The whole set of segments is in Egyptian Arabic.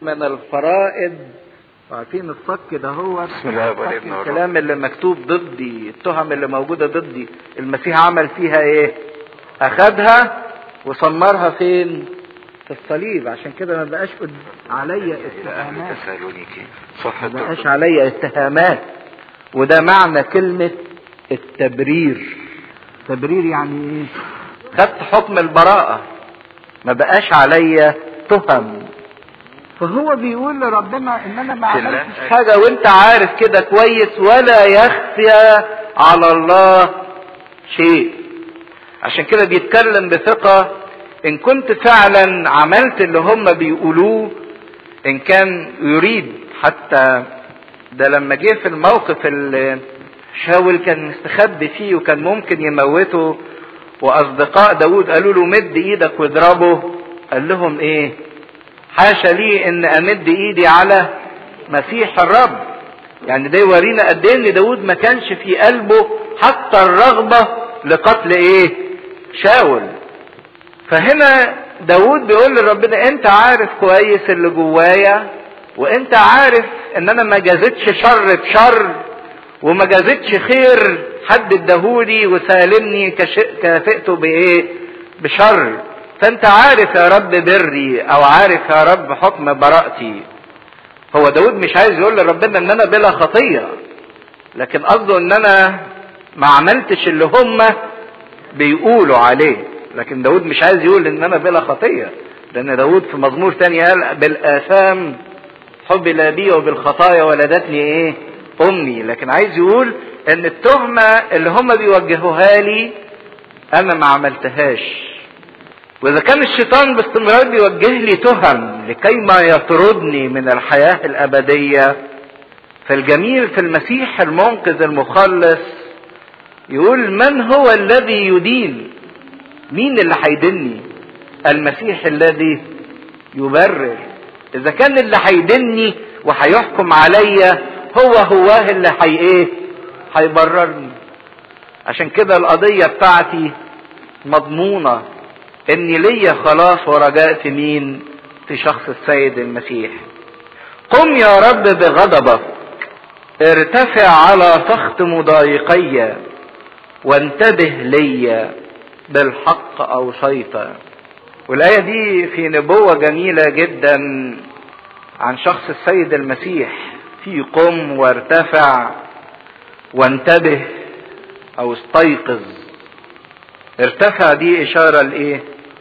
من الفرائض عارفين الصك ده هو بسم الله والابن والروح الكلام اللي مكتوب ضدي التهم اللي موجوده ضدي المسيح عمل فيها ايه اخدها وصمرها فين في الصليب عشان كده ما بقاش قد- عليا الى اهل اتهامات تسالونيكي صح ما بقاش عليا اتهامات وده معنى كلمة التبرير تبرير يعني ايه خدت حكم البراءة ما بقاش عليا تهم فهو بيقول لربنا ان انا ما في الله. عملتش حاجة وانت عارف كده كويس ولا يخفى على الله شيء عشان كده بيتكلم بثقة ان كنت فعلا عملت اللي هم بيقولوه ان كان يريد حتى ده لما جه في الموقف اللي شاول كان مستخبي فيه وكان ممكن يموته واصدقاء داود قالوا له مد ايدك واضربه قال لهم ايه حاشا لي ان امد ايدي على مسيح الرب يعني ده يورينا قد ايه ان داود ما كانش في قلبه حتى الرغبه لقتل ايه شاول فهنا داود بيقول لربنا انت عارف كويس اللي جوايا وانت عارف ان انا ما جازتش شر بشر وما جازتش خير حد اداهولي وسالمني كش- كافئته بايه بشر فانت عارف يا رب بري او عارف يا رب حكم براءتي هو داود مش عايز يقول لربنا ان انا بلا خطيه لكن قصده ان انا ما عملتش اللي هم بيقولوا عليه لكن داود مش عايز يقول ان انا بلا خطيه لان داود في مزمور تاني قال بالاثام حبل بي وبالخطايا ولدتني ايه امي لكن عايز يقول ان التهمه اللي هم بيوجهوها لي انا ما عملتهاش واذا كان الشيطان باستمرار بيوجه لي تهم لكي ما يطردني من الحياه الابديه فالجميل في المسيح المنقذ المخلص يقول من هو الذي يدين مين اللي هيدني المسيح الذي يبرر اذا كان اللي هيدني وهيحكم عليا هو هواه اللي هي ايه هيبررني عشان كده القضية بتاعتي مضمونة ان ليا خلاص ورجاء في مين في شخص السيد المسيح قم يا رب بغضبك ارتفع على سخط مضايقي وانتبه لي بالحق اوصيت والآية دي في نبوة جميلة جدا عن شخص السيد المسيح في قم وارتفع وانتبه او استيقظ ارتفع دي اشارة لايه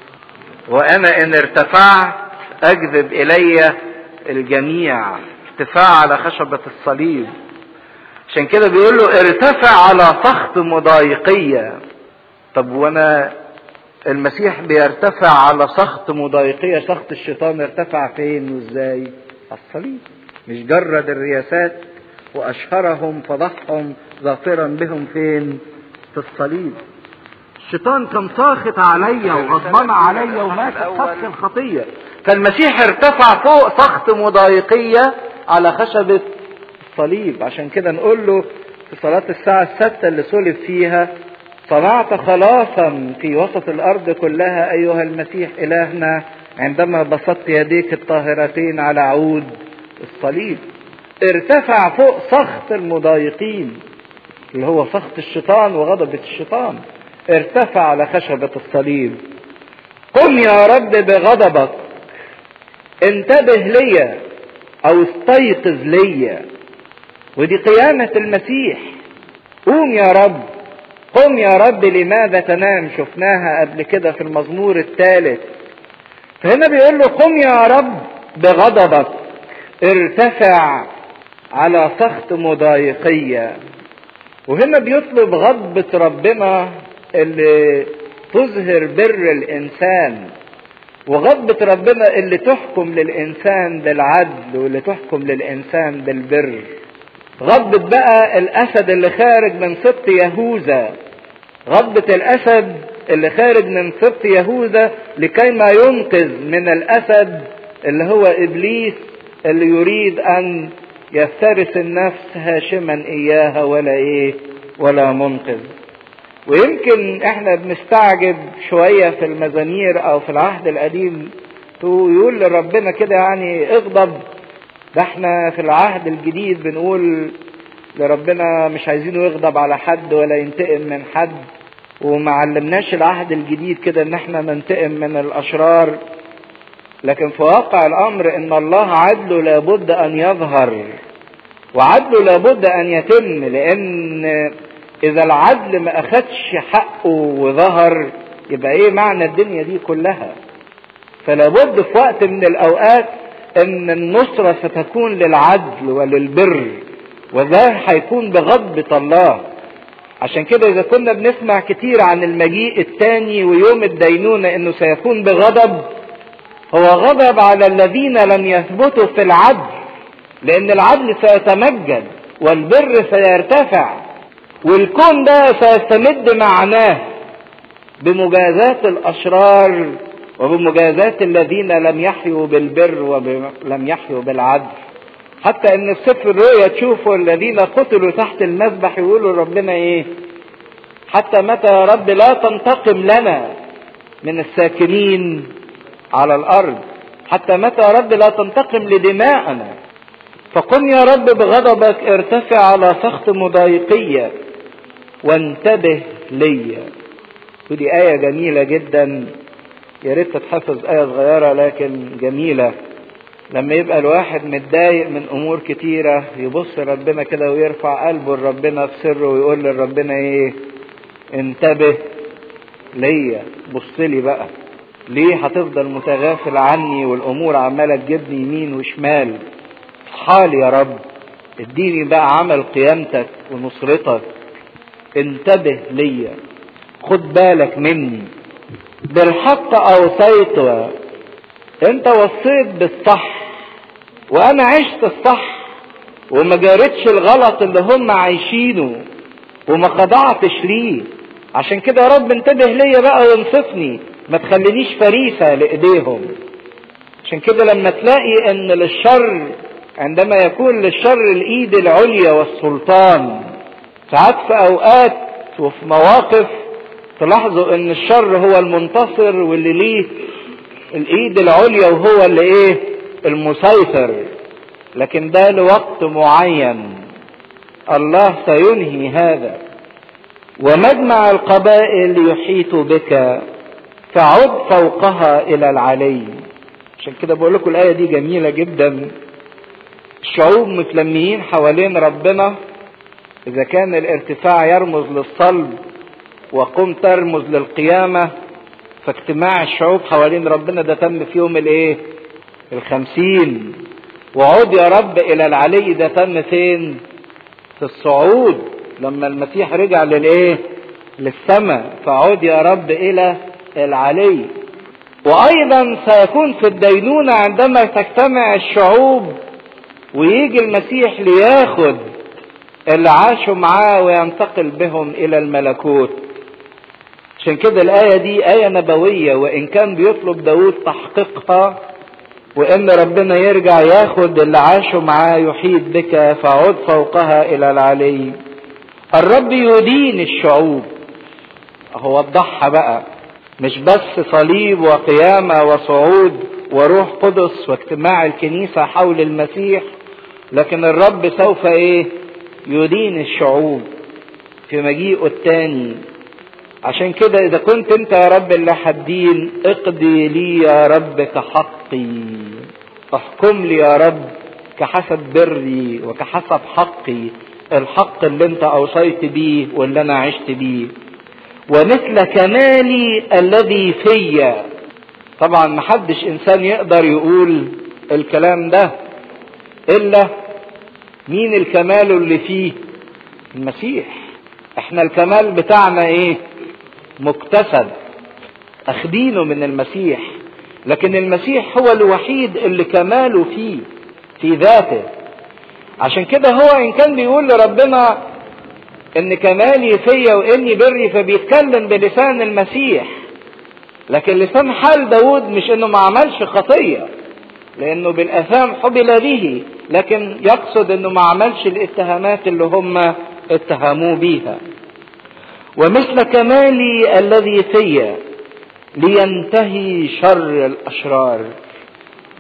وانا ان ارتفعت اجذب الي الجميع ارتفاع على خشبة الصليب عشان كده بيقول له ارتفع على سخط مضايقية طب وانا المسيح بيرتفع على سخط مضايقية سخط الشيطان ارتفع فين وازاي على الصليب مش جرد الرياسات واشهرهم فضحهم ظافرا بهم فين في الصليب الشيطان كان ساخط عليا وغضبان عليا وماسك سخط الخطية فالمسيح ارتفع فوق سخط مضايقية على خشبة الصليب عشان كده نقول له في صلاة الساعة الستة اللي صلب فيها صنعت خلاصا في وسط الأرض كلها أيها المسيح إلهنا عندما بسطت يديك الطاهرتين على عود الصليب ارتفع فوق سخط المضايقين اللي هو سخط الشيطان وغضبة الشيطان ارتفع على خشبة الصليب قم يا رب بغضبك انتبه ليا او استيقظ ليا ودي قيامة المسيح قوم يا رب قم يا رب لماذا تنام شفناها قبل كده في المزمور الثالث فهنا بيقول له قم يا رب بغضبك ارتفع على سخط مضايقية وهنا بيطلب غضبة ربنا اللي تظهر بر الإنسان وغضبة ربنا اللي تحكم للإنسان بالعدل واللي تحكم للإنسان بالبر غضبة بقى الأسد اللي خارج من سبط يهوذا غضبة الأسد اللي خارج من سبط يهوذا لكي ما ينقذ من الأسد اللي هو إبليس اللي يريد أن يفترس النفس هاشما إياها ولا إيه ولا منقذ ويمكن احنا بنستعجب شوية في المزامير او في العهد القديم ويقول لربنا كده يعني اغضب ده احنا في العهد الجديد بنقول لربنا مش عايزينه يغضب على حد ولا ينتقم من حد وما علمناش العهد الجديد كده ان احنا ننتقم من الاشرار لكن في واقع الامر ان الله عدله لابد ان يظهر وعدله لابد ان يتم لان اذا العدل ما اخدش حقه وظهر يبقى ايه معنى الدنيا دي كلها فلابد في وقت من الاوقات ان النصرة ستكون للعدل وللبر وده هيكون بغضبة الله عشان كده اذا كنا بنسمع كتير عن المجيء الثاني ويوم الدينونة انه سيكون بغضب هو غضب على الذين لم يثبتوا في العدل لان العدل سيتمجد والبر سيرتفع والكون ده سيستمد معناه بمجازاة الاشرار وبمجازاة الذين لم يحيوا بالبر ولم يحيوا بالعدل حتى ان السفر الرؤيا تشوفوا الذين قتلوا تحت المذبح يقولوا ربنا ايه حتى متى يا رب لا تنتقم لنا من الساكنين على الارض حتى متى يا رب لا تنتقم لدماءنا فقل يا رب بغضبك ارتفع على سخط مضايقية وانتبه لي ودي آية جميلة جدا يا ريت تتحفظ آية صغيرة لكن جميلة لما يبقى الواحد متضايق من أمور كتيرة يبص ربنا كده ويرفع قلبه لربنا في سره ويقول لربنا إيه انتبه ليا بص لي بقى ليه هتفضل متغافل عني والأمور عمالة تجيبني يمين وشمال حالي يا رب اديني بقى عمل قيامتك ونصرتك انتبه ليا خد بالك مني بالحق اوصيت انت وصيت بالصح وانا عشت الصح وما جارتش الغلط اللي هم عايشينه وما خضعتش ليه عشان كده يا رب انتبه ليا بقى وانصفني ما تخلينيش فريسة لايديهم عشان كده لما تلاقي ان للشر عندما يكون للشر الايد العليا والسلطان ساعات في اوقات وفي مواقف تلاحظوا ان الشر هو المنتصر واللي ليه الايد العليا وهو اللي ايه المسيطر لكن ده لوقت معين الله سينهي هذا ومجمع القبائل يحيط بك فعد فوقها الى العلي عشان كده بقول لكم الايه دي جميله جدا الشعوب متلميين حوالين ربنا اذا كان الارتفاع يرمز للصلب وقم ترمز للقيامة فاجتماع الشعوب حوالين ربنا ده تم في يوم الايه الخمسين وعود يا رب الى العلي ده تم فين في الصعود لما المسيح رجع للايه للسماء فعود يا رب الى العلي وايضا سيكون في الدينونة عندما تجتمع الشعوب ويجي المسيح لياخد اللي عاشوا معاه وينتقل بهم الى الملكوت عشان كده الآية دي آية نبوية وإن كان بيطلب داود تحقيقها وإن ربنا يرجع ياخد اللي عاشوا معاه يحيط بك فعد فوقها إلى العلي الرب يدين الشعوب هو وضحها بقى مش بس صليب وقيامة وصعود وروح قدس واجتماع الكنيسة حول المسيح لكن الرب سوف ايه يدين الشعوب في مجيئه الثاني عشان كده اذا كنت انت يا رب اللي حدين اقضي لي يا رب كحقي احكم لي يا رب كحسب بري وكحسب حقي الحق اللي انت اوصيت بيه واللي انا عشت بيه ومثل كمالي الذي فيا طبعا محدش انسان يقدر يقول الكلام ده الا مين الكمال اللي فيه المسيح احنا الكمال بتاعنا ايه مكتسب اخدينه من المسيح لكن المسيح هو الوحيد اللي كماله فيه في ذاته عشان كده هو ان كان بيقول لربنا ان كمالي فيا واني بري فبيتكلم بلسان المسيح لكن لسان حال داود مش انه ما عملش خطية لانه بالاثام حبل به لكن يقصد انه ما عملش الاتهامات اللي هم اتهموه بيها ومثل كمالي الذي فيا لينتهي شر الاشرار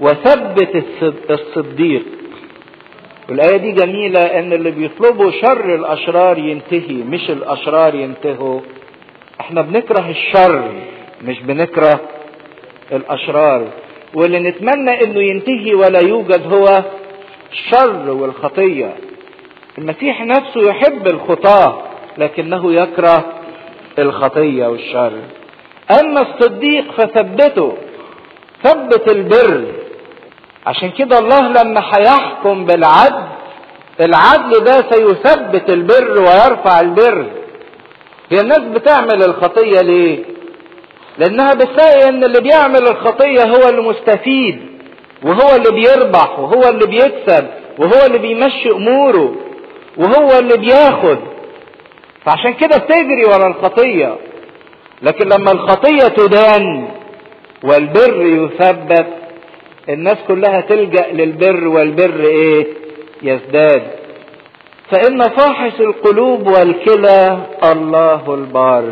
وثبت الصديق والآية دي جميلة إن اللي بيطلبوا شر الأشرار ينتهي مش الأشرار ينتهوا احنا بنكره الشر مش بنكره الأشرار واللي نتمنى إنه ينتهي ولا يوجد هو الشر والخطية المسيح نفسه يحب الخطاة لكنه يكره الخطية والشر أما الصديق فثبته ثبت البر عشان كده الله لما هيحكم بالعدل العدل ده سيثبت البر ويرفع البر هي الناس بتعمل الخطية ليه لانها بتلاقي ان اللي بيعمل الخطية هو اللي مستفيد وهو اللي بيربح وهو اللي بيكسب وهو اللي بيمشي اموره وهو اللي بياخد فعشان كده بتجري ورا الخطية لكن لما الخطية تدان والبر يثبت الناس كلها تلجأ للبر والبر ايه يزداد فإن فاحص القلوب والكلى الله البار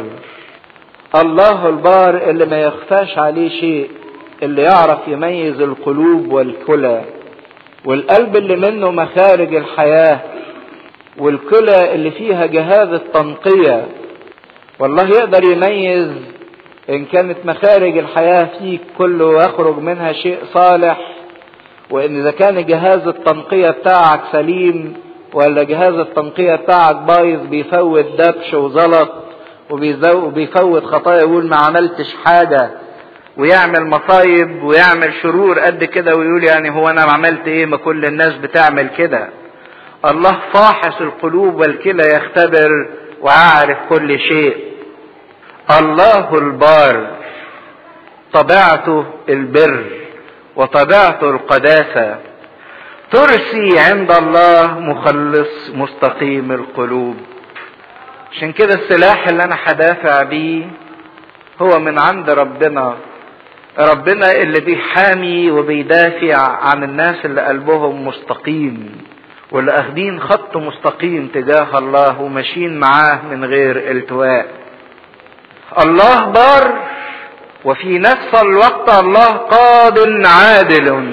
الله البار اللي ما يخفاش عليه شيء اللي يعرف يميز القلوب والكلى والقلب اللي منه مخارج الحياة والكلى اللي فيها جهاز التنقية والله يقدر يميز إن كانت مخارج الحياة فيك كله يخرج منها شيء صالح وإن إذا كان جهاز التنقية بتاعك سليم ولا جهاز التنقية بتاعك بايظ بيفوت دبش وزلط وبيفوت خطايا يقول ما عملتش حاجة ويعمل مصايب ويعمل شرور قد كده ويقول يعني هو انا عملت ايه ما كل الناس بتعمل كده الله فاحص القلوب والكلى يختبر ويعرف كل شيء الله البار طبيعته البر وطبيعته القداسة ترسي عند الله مخلص مستقيم القلوب عشان كده السلاح اللي انا هدافع بيه هو من عند ربنا ربنا اللي بيحامي وبيدافع عن الناس اللي قلبهم مستقيم واللي اخدين خط مستقيم تجاه الله وماشيين معاه من غير التواء الله بار وفي نفس الوقت الله قاد عادل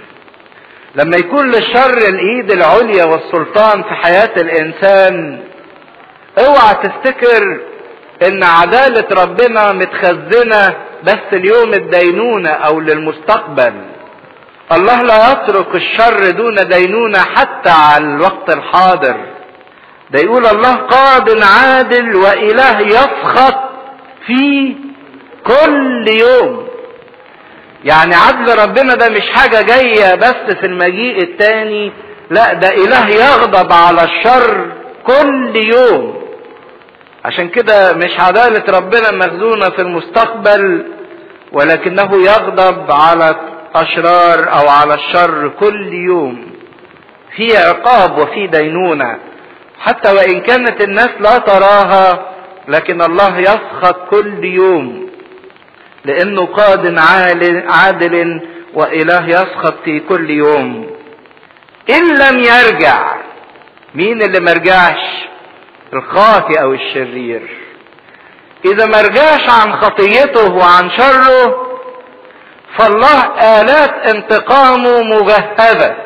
لما يكون للشر الايد العليا والسلطان في حياة الانسان اوعى تفتكر ان عدالة ربنا متخزنة بس اليوم الدينونة او للمستقبل الله لا يترك الشر دون دينونة حتى على الوقت الحاضر ده يقول الله قاد عادل واله يسخط في كل يوم يعني عدل ربنا ده مش حاجة جاية بس في المجيء التاني لا ده اله يغضب على الشر كل يوم عشان كده مش عدالة ربنا مخزونة في المستقبل ولكنه يغضب على الأشرار أو على الشر كل يوم في عقاب وفي دينونة حتى وإن كانت الناس لا تراها لكن الله يسخط كل يوم لأنه قاد عادل وإله يسخط في كل يوم إن لم يرجع مين اللي مرجعش الخاطئ او الشرير اذا ما رجعش عن خطيته وعن شره فالله الات انتقامه مجهزه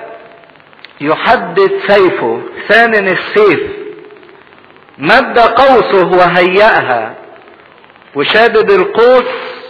يحدد سيفه ثانن السيف مد قوسه وهيأها وشادد القوس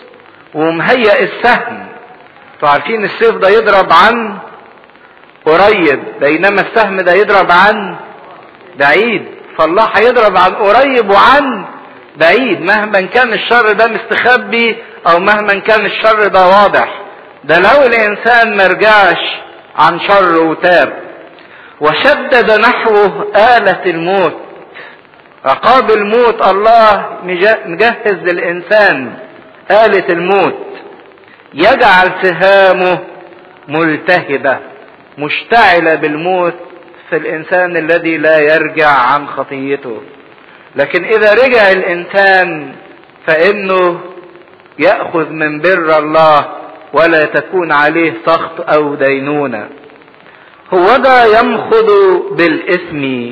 ومهيأ السهم عارفين السيف ده يضرب عن قريب بينما السهم ده يضرب عن بعيد فالله هيضرب عن قريب وعن بعيد مهما كان الشر ده مستخبي او مهما كان الشر ده واضح ده لو الانسان مرجعش عن شر وتاب وشدد نحوه آلة الموت عقاب الموت الله مجهز للإنسان آلة الموت يجعل سهامه ملتهبة مشتعلة بالموت في الانسان الذي لا يرجع عن خطيته لكن اذا رجع الانسان فانه ياخذ من بر الله ولا تكون عليه سخط او دينونه هو ده يمخض بالاثم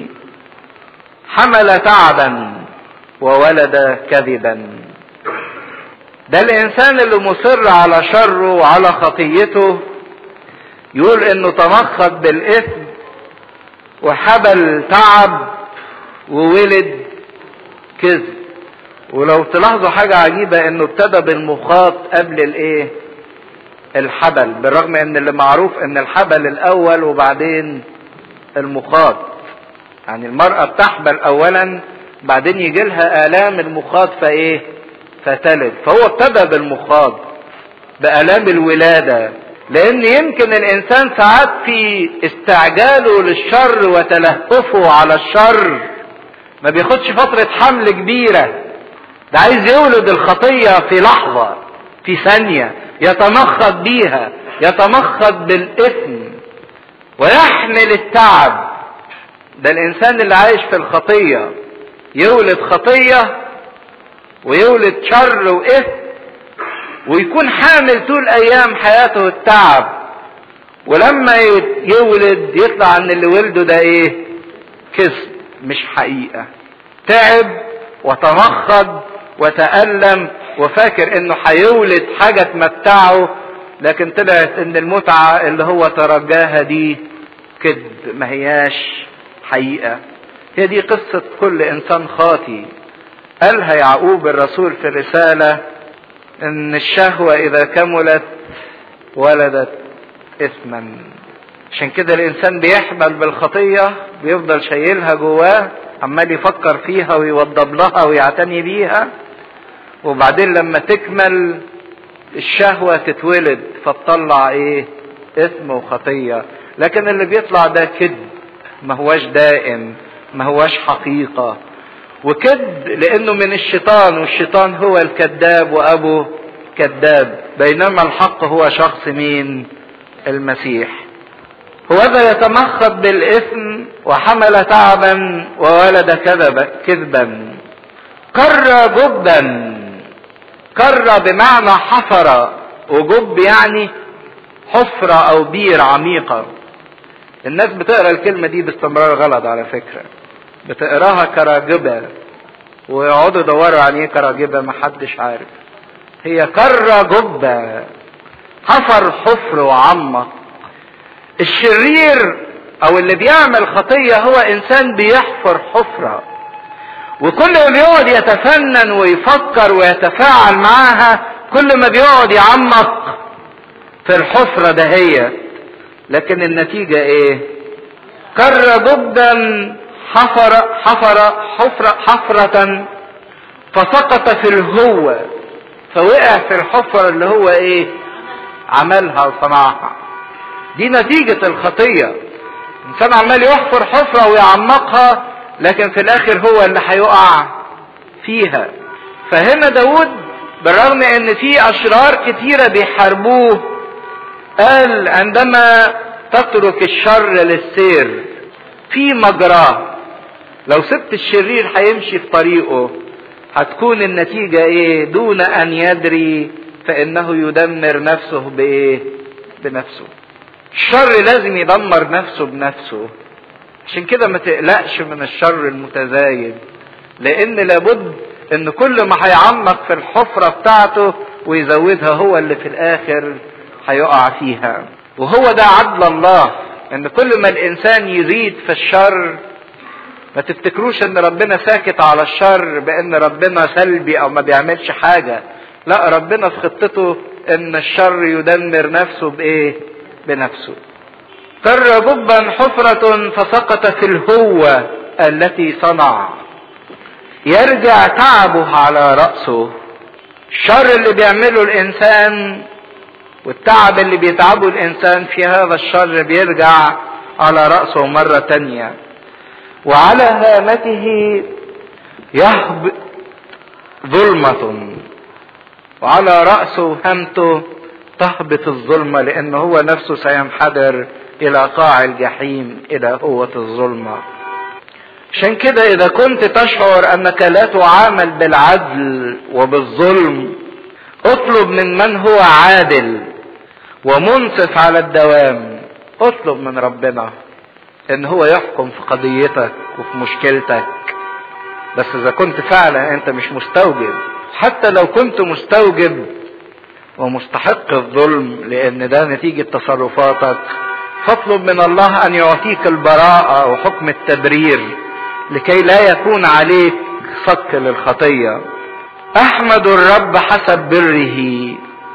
حمل تعبا وولد كذبا ده الانسان اللي مصر على شره وعلى خطيته يقول انه تمخض بالاثم وحبل تعب وولد كذب ولو تلاحظوا حاجة عجيبة انه ابتدى بالمخاط قبل الايه الحبل بالرغم ان اللي معروف ان الحبل الاول وبعدين المخاط يعني المرأة بتحبل اولا بعدين يجي لها الام المخاط فايه فتلد فهو ابتدى بالمخاط بالام الولادة لان يمكن الانسان ساعات في استعجاله للشر وتلهفه على الشر ما بياخدش فترة حمل كبيرة ده عايز يولد الخطية في لحظة في ثانية يتمخض بيها يتمخض بالإثم ويحمل التعب ده الإنسان اللي عايش في الخطية يولد خطية ويولد شر وإثم ويكون حامل طول أيام حياته التعب ولما يولد يطلع ان اللي ولده ده ايه كذب مش حقيقة تعب وتمخض وتألم وفاكر انه هيولد حاجة تمتعه لكن طلعت ان المتعة اللي هو ترجاها دي كذب ما هياش حقيقة هي دي قصة كل انسان خاطي قالها يعقوب الرسول في الرسالة ان الشهوة اذا كملت ولدت اثما عشان كده الانسان بيحمل بالخطية بيفضل شايلها جواه عمال يفكر فيها ويوضب لها ويعتني بيها وبعدين لما تكمل الشهوة تتولد فتطلع ايه اثم وخطية لكن اللي بيطلع ده كذب ما هواش دائم ما هواش حقيقة وكذب لانه من الشيطان والشيطان هو الكذاب وابو كذاب بينما الحق هو شخص مين المسيح وهذا يتمخض بالاثم وحمل تعبا وولد كذبا كذبا كر جبا كر بمعنى حفر وجب يعني حفرة او بير عميقة الناس بتقرا الكلمة دي باستمرار غلط على فكرة بتقراها كراجبة ويقعدوا يدوروا عن ايه كراجبة محدش عارف هي كر جبة حفر حفر وعمق الشرير او اللي بيعمل خطية هو انسان بيحفر حفرة وكل ما بيقعد يتفنن ويفكر ويتفاعل معاها كل ما بيقعد يعمق في الحفرة دهية لكن النتيجة ايه كر جدا حفر حفر حفرة حفرة فسقط في الهوة فوقع في الحفرة اللي هو ايه عملها وصنعها دي نتيجة الخطية الانسان عمال يحفر حفرة ويعمقها لكن في الاخر هو اللي هيقع فيها فهنا داود بالرغم ان في اشرار كتيرة بيحاربوه قال عندما تترك الشر للسير في مجراه لو سبت الشرير هيمشي في طريقه هتكون النتيجة ايه دون ان يدري فانه يدمر نفسه بايه بنفسه الشر لازم يدمر نفسه بنفسه عشان كده ما تقلقش من الشر المتزايد لان لابد ان كل ما هيعمق في الحفرة بتاعته ويزودها هو اللي في الاخر هيقع فيها وهو ده عدل الله ان كل ما الانسان يزيد في الشر ما تفتكروش ان ربنا ساكت على الشر بان ربنا سلبي او ما بيعملش حاجة لا ربنا في خطته ان الشر يدمر نفسه بايه بنفسه كر جبا حفرة فسقط في الهوة التي صنع يرجع تعبه على رأسه الشر اللي بيعمله الإنسان والتعب اللي بيتعبه الإنسان في هذا الشر بيرجع على رأسه مرة تانية وعلى هامته يهبط ظلمة وعلى رأسه هامته تهبط الظلمة لأن هو نفسه سينحدر إلى قاع الجحيم إلى هوة الظلمة عشان كده إذا كنت تشعر أنك لا تعامل بالعدل وبالظلم اطلب من من هو عادل ومنصف على الدوام اطلب من ربنا ان هو يحكم في قضيتك وفي مشكلتك بس اذا كنت فعلا انت مش مستوجب حتى لو كنت مستوجب ومستحق الظلم لان ده نتيجة تصرفاتك فاطلب من الله ان يعطيك البراءة وحكم التبرير لكي لا يكون عليك صك للخطية احمد الرب حسب بره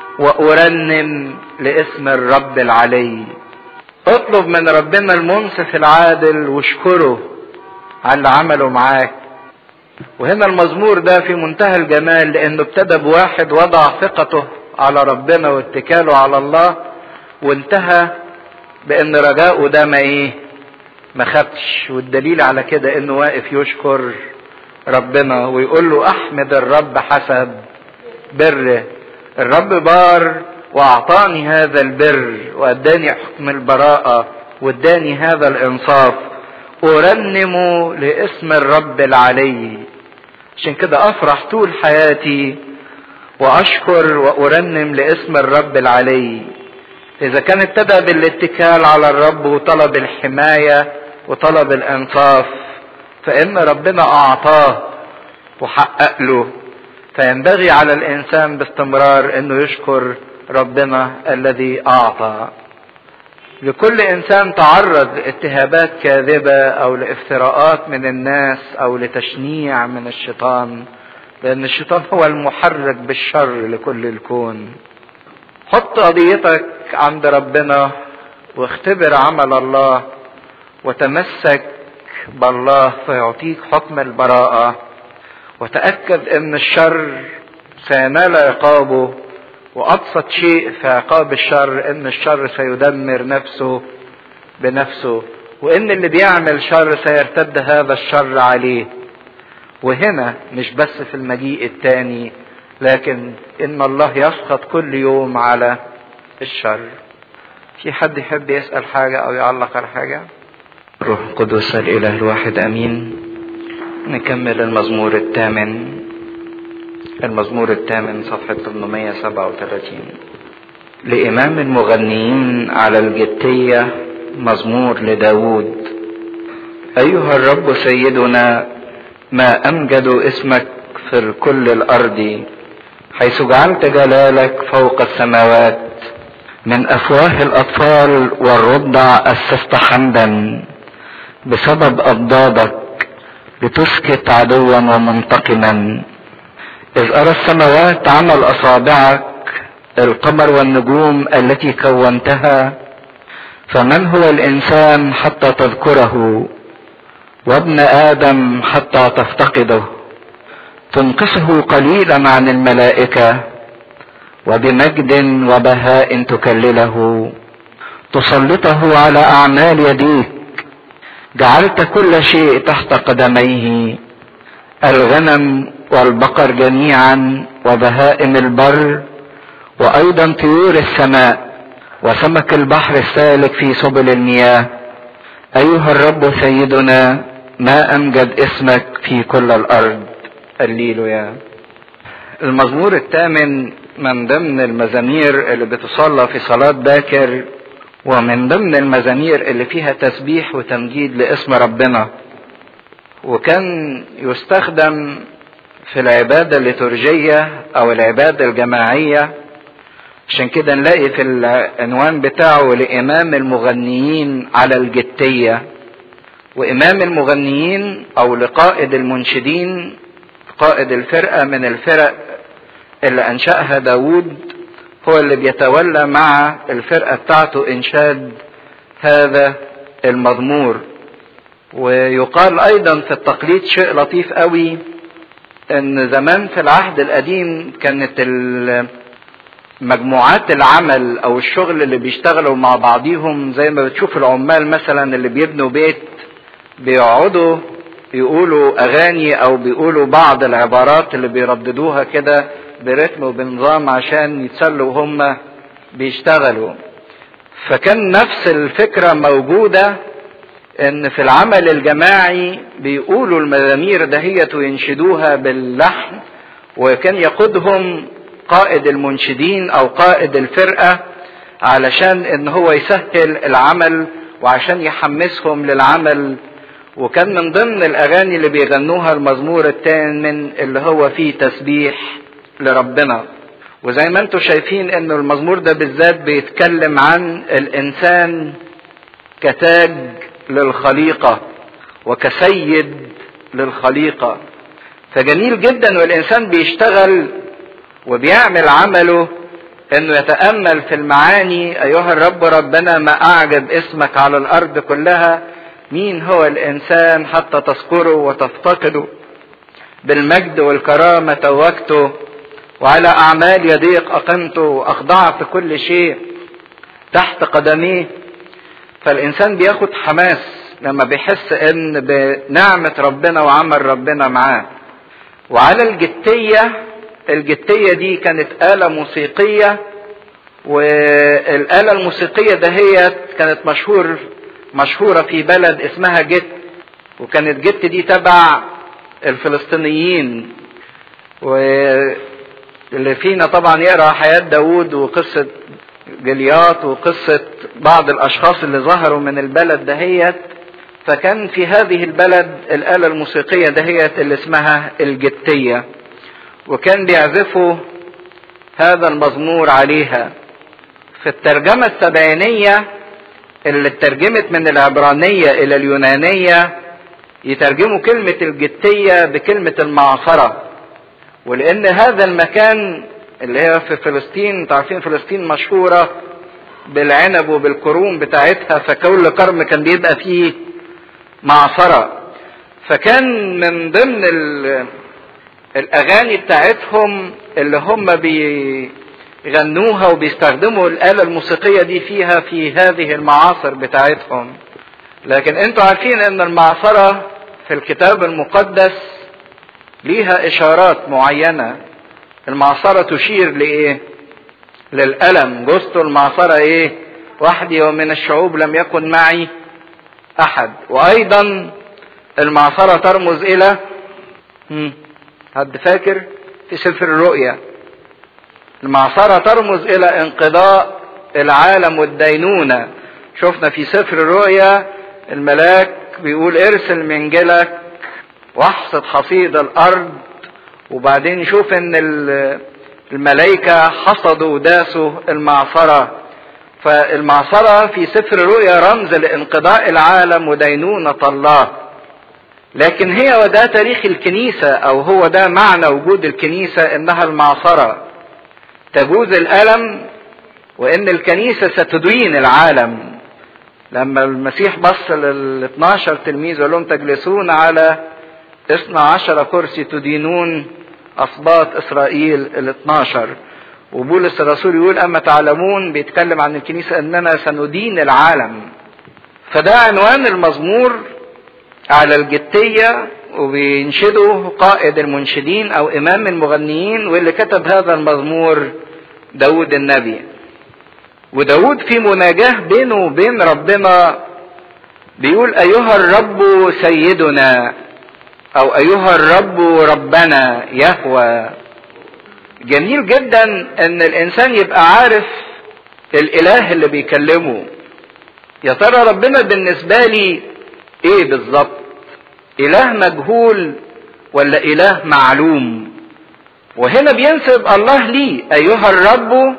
وارنم لاسم الرب العلي اطلب من ربنا المنصف العادل واشكره على اللي عمله معاك وهنا المزمور ده في منتهى الجمال لانه ابتدى بواحد وضع ثقته على ربنا واتكاله على الله وانتهى بان رجاؤه ده ما ايه ما خدش والدليل على كده انه واقف يشكر ربنا ويقول له احمد الرب حسب بره الرب بار واعطاني هذا البر واداني حكم البراءة واداني هذا الانصاف ارنم لاسم الرب العلي عشان كده افرح طول حياتي واشكر وارنم لاسم الرب العلي اذا كان ابتدى بالاتكال على الرب وطلب الحماية وطلب الانصاف فان ربنا اعطاه وحقق له فينبغي على الانسان باستمرار انه يشكر ربنا الذي اعطى لكل انسان تعرض لاتهامات كاذبه او لافتراءات من الناس او لتشنيع من الشيطان لان الشيطان هو المحرك بالشر لكل الكون حط قضيتك عند ربنا واختبر عمل الله وتمسك بالله فيعطيك حكم البراءه وتاكد ان الشر سينال عقابه وابسط شيء في عقاب الشر ان الشر سيدمر نفسه بنفسه وان اللي بيعمل شر سيرتد هذا الشر عليه وهنا مش بس في المجيء الثاني لكن ان الله يسخط كل يوم على الشر في حد يحب يسأل حاجة او يعلق على حاجة روح القدس الاله الواحد امين نكمل المزمور الثامن المزمور الثامن صفحة 837 لإمام المغنيين على الجتية مزمور لداود أيها الرب سيدنا ما أمجد اسمك في كل الأرض حيث جعلت جلالك فوق السماوات من أفواه الأطفال والرضع أسست حمدا بسبب أضدادك لتسكت عدوا ومنتقما إذ أرى السماوات عمل أصابعك القمر والنجوم التي كونتها فمن هو الإنسان حتى تذكره وابن آدم حتى تفتقده تنقصه قليلا عن الملائكة وبمجد وبهاء تكلله تسلطه على أعمال يديك جعلت كل شيء تحت قدميه الغنم والبقر جميعا وبهائم البر وايضا طيور السماء وسمك البحر السالك في سبل المياه ايها الرب سيدنا ما امجد اسمك في كل الارض الليلويا المزمور الثامن من ضمن المزامير اللي بتصلى في صلاة باكر ومن ضمن المزامير اللي فيها تسبيح وتمجيد لاسم ربنا وكان يستخدم في العبادة الليتورجية أو العبادة الجماعية عشان كده نلاقي في العنوان بتاعه لإمام المغنيين على الجتية وإمام المغنيين أو لقائد المنشدين قائد الفرقة من الفرق اللي أنشأها داود هو اللي بيتولى مع الفرقة بتاعته إنشاد هذا المزمور ويقال أيضا في التقليد شيء لطيف قوي ان زمان في العهد القديم كانت مجموعات العمل او الشغل اللي بيشتغلوا مع بعضيهم زي ما بتشوف العمال مثلا اللي بيبنوا بيت بيقعدوا يقولوا اغاني او بيقولوا بعض العبارات اللي بيرددوها كده برتم وبنظام عشان يتسلوا وهم بيشتغلوا فكان نفس الفكرة موجودة ان في العمل الجماعي بيقولوا المزامير دهيت وينشدوها باللحن وكان يقودهم قائد المنشدين او قائد الفرقة علشان ان هو يسهل العمل وعشان يحمسهم للعمل وكان من ضمن الاغاني اللي بيغنوها المزمور الثامن اللي هو فيه تسبيح لربنا وزي ما انتم شايفين ان المزمور ده بالذات بيتكلم عن الانسان كتاج للخليقة وكسيد للخليقة فجميل جدا والإنسان بيشتغل وبيعمل عمله انه يتامل في المعاني ايها الرب ربنا ما اعجب اسمك على الارض كلها مين هو الانسان حتى تذكره وتفتقده بالمجد والكرامه توجته وعلى اعمال يديك اقمته واخضعت كل شيء تحت قدميه فالانسان بياخد حماس لما بيحس ان بنعمه ربنا وعمل ربنا معاه وعلى الجتيه الجتية دي كانت آلة موسيقية والآلة الموسيقية دهيت كانت مشهور مشهورة في بلد اسمها جت وكانت جت دي تبع الفلسطينيين واللي فينا طبعا يقرا حياة داوود وقصة جليات وقصة بعض الأشخاص اللي ظهروا من البلد دهيت فكان في هذه البلد الآلة الموسيقية دهيت اللي اسمها الجتية وكان بيعزفوا هذا المزمور عليها في الترجمة السبعينية اللي اترجمت من العبرانية إلى اليونانية يترجموا كلمة الجتية بكلمة المعصرة ولأن هذا المكان اللي هي في فلسطين تعرفين فلسطين مشهورة بالعنب وبالكروم بتاعتها فكل كرم كان بيبقى فيه معصرة فكان من ضمن الاغاني بتاعتهم اللي هم بيغنوها وبيستخدموا الاله الموسيقيه دي فيها في هذه المعاصر بتاعتهم لكن انتوا عارفين ان المعصره في الكتاب المقدس ليها اشارات معينه المعصره تشير لايه للالم جثت المعصره ايه وحدي ومن الشعوب لم يكن معي احد وايضا المعصره ترمز الى مم. حد فاكر في سفر الرؤيا المعصرة ترمز إلى انقضاء العالم والدينونة شفنا في سفر الرؤيا الملاك بيقول ارسل منجلك واحصد حصيد الأرض وبعدين نشوف إن الملائكة حصدوا وداسوا المعصرة فالمعصرة في سفر الرؤيا رمز لانقضاء العالم ودينونة الله لكن هي وده تاريخ الكنيسة او هو ده معنى وجود الكنيسة انها المعصرة تجوز الالم وان الكنيسة ستدين العالم لما المسيح بص لل 12 تلميذ وقال لهم تجلسون على 12 كرسي تدينون اسباط اسرائيل ال 12 وبولس الرسول يقول اما تعلمون بيتكلم عن الكنيسة اننا سندين العالم فده عنوان المزمور على الجتية وبينشده قائد المنشدين او امام المغنيين واللي كتب هذا المزمور داود النبي وداود في مناجاة بينه وبين ربنا بيقول ايها الرب سيدنا او ايها الرب ربنا يهوى جميل جدا ان الانسان يبقى عارف الاله اللي بيكلمه يا ترى ربنا بالنسبة لي ايه بالظبط اله مجهول ولا اله معلوم وهنا بينسب الله ليه ايها الرب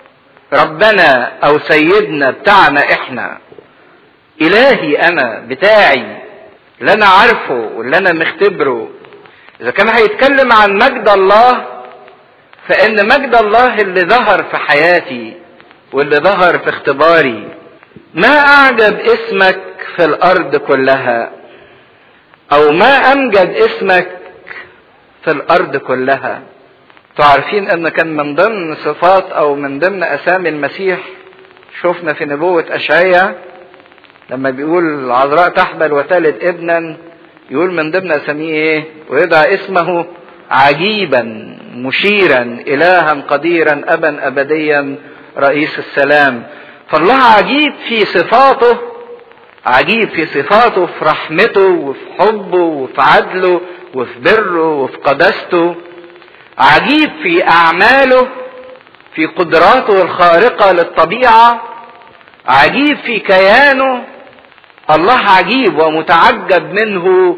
ربنا او سيدنا بتاعنا احنا الهي انا بتاعي اللي انا عارفه واللي انا مختبره اذا كان هيتكلم عن مجد الله فان مجد الله اللي ظهر في حياتي واللي ظهر في اختباري ما اعجب اسمك في الارض كلها او ما امجد اسمك في الارض كلها تعرفين ان كان من ضمن صفات او من ضمن اسامي المسيح شفنا في نبوة اشعياء لما بيقول العذراء تحبل وتلد ابنا يقول من ضمن اساميه ايه ويدعى اسمه عجيبا مشيرا الها قديرا ابا ابديا رئيس السلام فالله عجيب في صفاته عجيب في صفاته في رحمته وفي حبه وفي عدله وفي بره وفي قداسته عجيب في اعماله في قدراته الخارقه للطبيعه عجيب في كيانه الله عجيب ومتعجب منه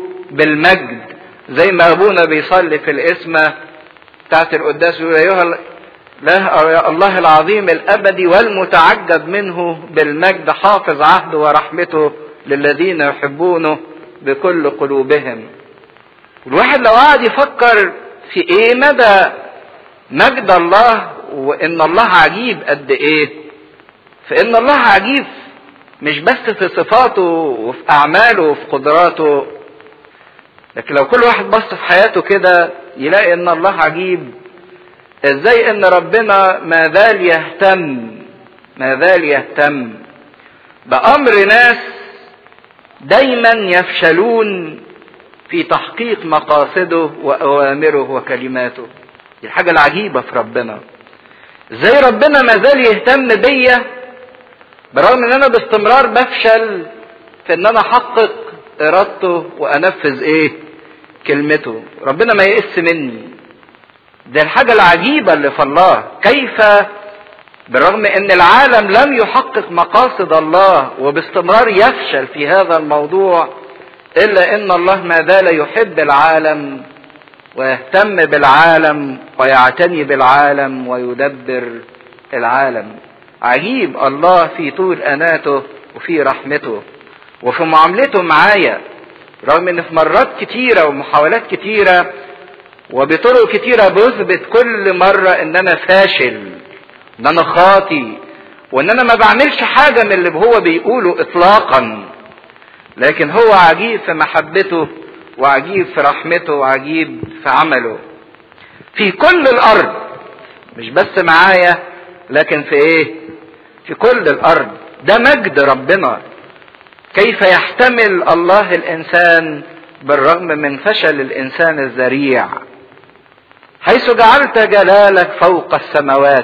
بالمجد زي ما ابونا بيصلي في الاسمه بتاعت القداس يقول ايها له الله العظيم الابدي والمتعجب منه بالمجد حافظ عهده ورحمته للذين يحبونه بكل قلوبهم الواحد لو قعد يفكر في ايه مدى مجد الله وان الله عجيب قد ايه فان الله عجيب مش بس في صفاته وفي اعماله وفي قدراته لكن لو كل واحد بص في حياته كده يلاقي ان الله عجيب ازاي ان ربنا ما زال يهتم ما زال يهتم بامر ناس دايما يفشلون في تحقيق مقاصده واوامره وكلماته دي الحاجه العجيبه في ربنا ازاي ربنا ما زال يهتم بيا برغم ان انا باستمرار بفشل في ان انا احقق ارادته وانفذ ايه كلمته ربنا ما يئس مني دي الحاجة العجيبة اللي في الله كيف بالرغم ان العالم لم يحقق مقاصد الله وباستمرار يفشل في هذا الموضوع الا ان الله ما زال يحب العالم ويهتم بالعالم ويعتني بالعالم ويدبر العالم عجيب الله في طول اناته وفي رحمته وفي معاملته معايا رغم ان في مرات كتيرة ومحاولات كتيرة وبطرق كتيرة بثبت كل مرة ان انا فاشل ان انا خاطي وان انا ما بعملش حاجة من اللي هو بيقوله اطلاقا لكن هو عجيب في محبته وعجيب في رحمته وعجيب في عمله في كل الارض مش بس معايا لكن في ايه في كل الارض ده مجد ربنا كيف يحتمل الله الانسان بالرغم من فشل الانسان الذريع حيث جعلت جلالك فوق السماوات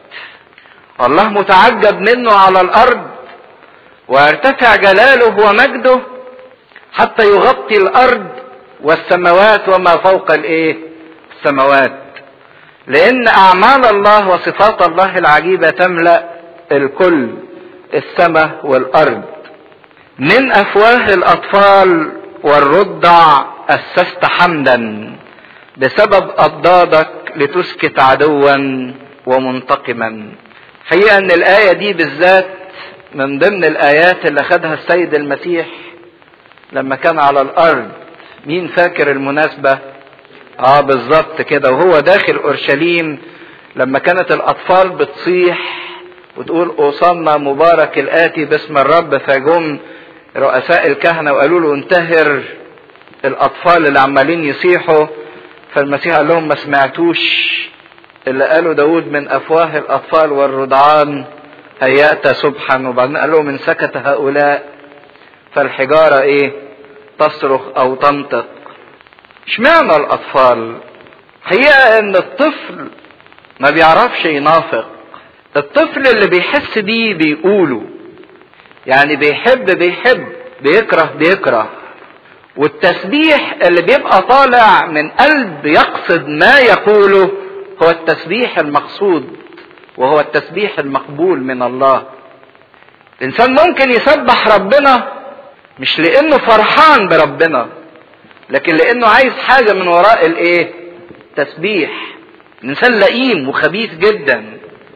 الله متعجب منه على الارض ويرتفع جلاله ومجده حتى يغطي الارض والسماوات وما فوق الايه السماوات لان اعمال الله وصفات الله العجيبه تملا الكل السماء والارض من افواه الاطفال والرضع اسست حمدا بسبب اضدادك لتسكت عدوا ومنتقما حقيقه ان الايه دي بالذات من ضمن الايات اللي خدها السيد المسيح لما كان على الارض مين فاكر المناسبه اه بالظبط كده وهو داخل اورشليم لما كانت الاطفال بتصيح وتقول اوصلنا مبارك الاتي باسم الرب فجم رؤساء الكهنه وقالوا له انتهر الاطفال اللي عمالين يصيحوا فالمسيح قال لهم ما سمعتوش اللي قاله داود من افواه الاطفال والرضعان هيأت سبحا وبعدين قال لهم ان سكت هؤلاء فالحجارة ايه تصرخ او تنطق اشمعنى الاطفال حقيقة ان الطفل ما بيعرفش ينافق الطفل اللي بيحس بيه بيقوله يعني بيحب بيحب بيكره بيكره والتسبيح اللي بيبقى طالع من قلب يقصد ما يقوله هو التسبيح المقصود وهو التسبيح المقبول من الله الانسان ممكن يسبح ربنا مش لانه فرحان بربنا لكن لانه عايز حاجه من وراء الايه تسبيح الانسان لئيم وخبيث جدا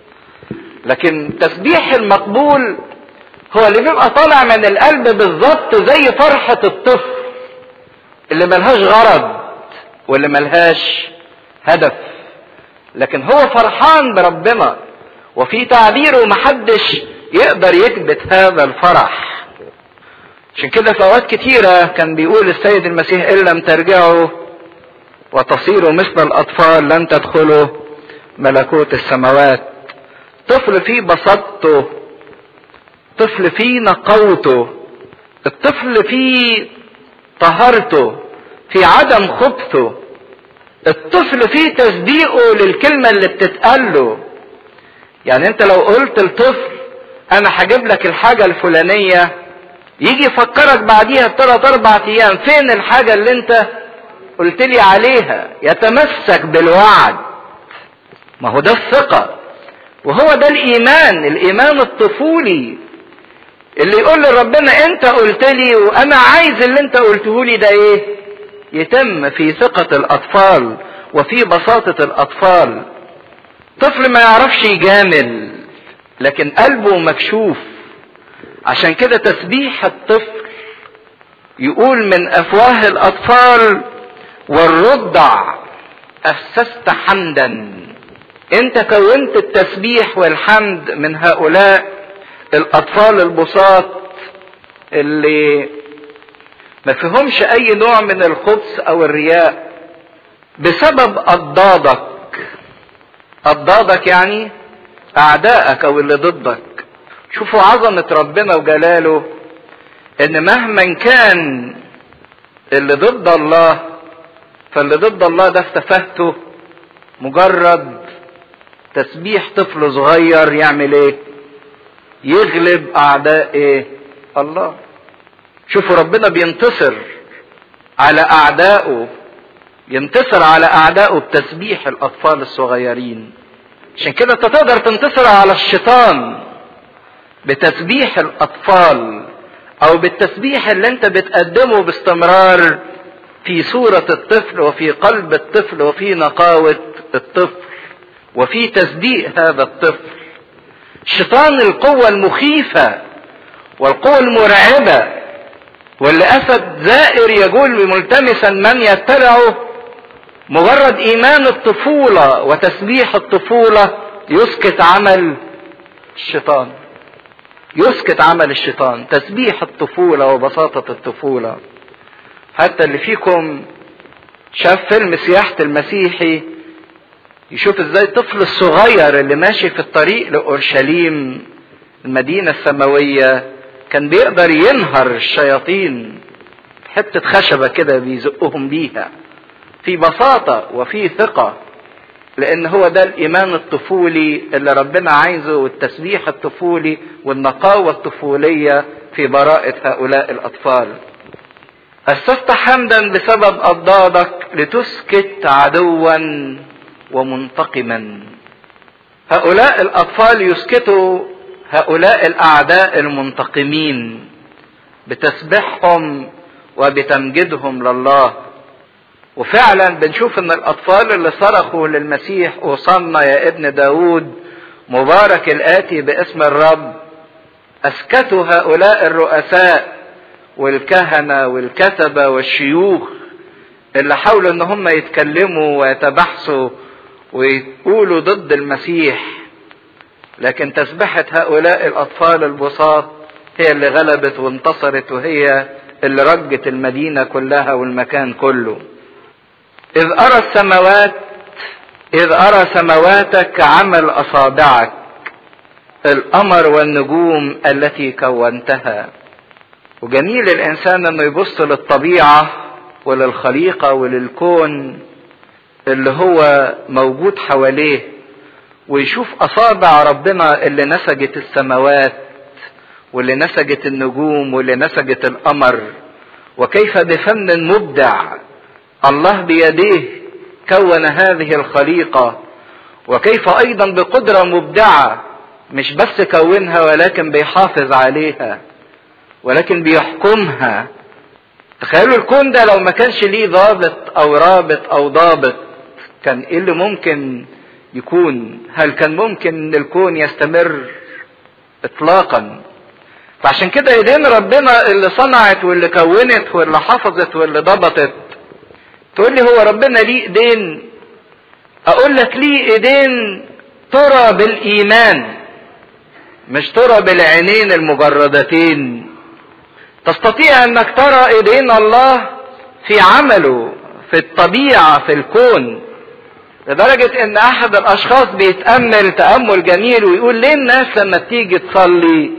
لكن التسبيح المقبول هو اللي بيبقى طالع من القلب بالظبط زي فرحة الطفل اللي ملهاش غرض واللي ملهاش هدف لكن هو فرحان بربنا وفي تعبيره محدش يقدر يكبت هذا الفرح عشان كده في اوقات كتيرة كان بيقول السيد المسيح ان لم ترجعوا وتصيروا مثل الاطفال لن تدخلوا ملكوت السماوات طفل فيه بساطته طفل فيه نقوته الطفل فيه طهارته في عدم خبثه الطفل فيه تصديقه للكلمة اللي بتتقال له يعني انت لو قلت لطفل انا هجيب لك الحاجة الفلانية يجي يفكرك بعديها بثلاث اربع ايام فين الحاجة اللي انت قلت لي عليها يتمسك بالوعد ما هو ده الثقة وهو ده الايمان الايمان الطفولي اللي يقول لربنا انت قلت لي وانا عايز اللي انت قلته لي ده ايه يتم في ثقة الاطفال وفي بساطة الاطفال طفل ما يعرفش يجامل لكن قلبه مكشوف عشان كده تسبيح الطفل يقول من افواه الاطفال والرضع اسست حمدا انت كونت التسبيح والحمد من هؤلاء الاطفال البساط اللي ما فيهمش اي نوع من الخبث او الرياء بسبب اضدادك اضدادك يعني اعدائك او اللي ضدك شوفوا عظمة ربنا وجلاله ان مهما كان اللي ضد الله فاللي ضد الله ده استفهته مجرد تسبيح طفل صغير يعمل ايه يغلب اعداء ايه الله شوفوا ربنا بينتصر على اعدائه ينتصر على اعدائه بتسبيح الاطفال الصغيرين عشان كده انت تقدر تنتصر على الشيطان بتسبيح الاطفال او بالتسبيح اللي انت بتقدمه باستمرار في صورة الطفل وفي قلب الطفل وفي نقاوة الطفل وفي تصديق هذا الطفل الشيطان القوة المخيفة والقوة المرعبة واللي أسد زائر يقول ملتمسا من يتبعه مجرد إيمان الطفولة وتسبيح الطفولة يسكت عمل الشيطان يسكت عمل الشيطان تسبيح الطفولة وبساطة الطفولة حتى اللي فيكم شاف فيلم سياحة المسيحي يشوف ازاي الطفل الصغير اللي ماشي في الطريق لأورشليم المدينة السماوية كان بيقدر ينهر الشياطين حتة خشبة كده بيزقهم بيها في بساطة وفي ثقة لأن هو ده الإيمان الطفولي اللي ربنا عايزه والتسبيح الطفولي والنقاوة الطفولية في براءة هؤلاء الأطفال. أسست حمدا بسبب أضدادك لتسكت عدوا ومنتقما. هؤلاء الأطفال يسكتوا هؤلاء الأعداء المنتقمين بتسبيحهم وبتمجيدهم لله. وفعلا بنشوف ان الاطفال اللي صرخوا للمسيح اوصلنا يا ابن داود مبارك الاتي باسم الرب اسكتوا هؤلاء الرؤساء والكهنه والكتبه والشيوخ اللي حاولوا ان هم يتكلموا ويتبحثوا ويقولوا ضد المسيح لكن تسبحة هؤلاء الاطفال البساط هي اللي غلبت وانتصرت وهي اللي رجت المدينه كلها والمكان كله إذ أرى السماوات إذ أرى سمواتك عمل أصابعك القمر والنجوم التي كونتها وجميل الإنسان إنه يبص للطبيعة وللخليقة وللكون اللي هو موجود حواليه ويشوف أصابع ربنا اللي نسجت السماوات واللي نسجت النجوم واللي نسجت القمر وكيف بفن مبدع الله بيديه كون هذه الخليقة وكيف أيضا بقدرة مبدعة مش بس كونها ولكن بيحافظ عليها ولكن بيحكمها تخيلوا الكون ده لو ما كانش ليه ضابط أو رابط أو ضابط كان إيه اللي ممكن يكون هل كان ممكن ان الكون يستمر اطلاقا فعشان كده ايدين ربنا اللي صنعت واللي كونت واللي حفظت واللي ضبطت تقول لي هو ربنا ليه ايدين اقول لك ليه ايدين ترى بالايمان مش ترى بالعينين المجردتين تستطيع انك ترى ايدين الله في عمله في الطبيعه في الكون لدرجة ان احد الاشخاص بيتأمل تأمل جميل ويقول ليه الناس لما تيجي تصلي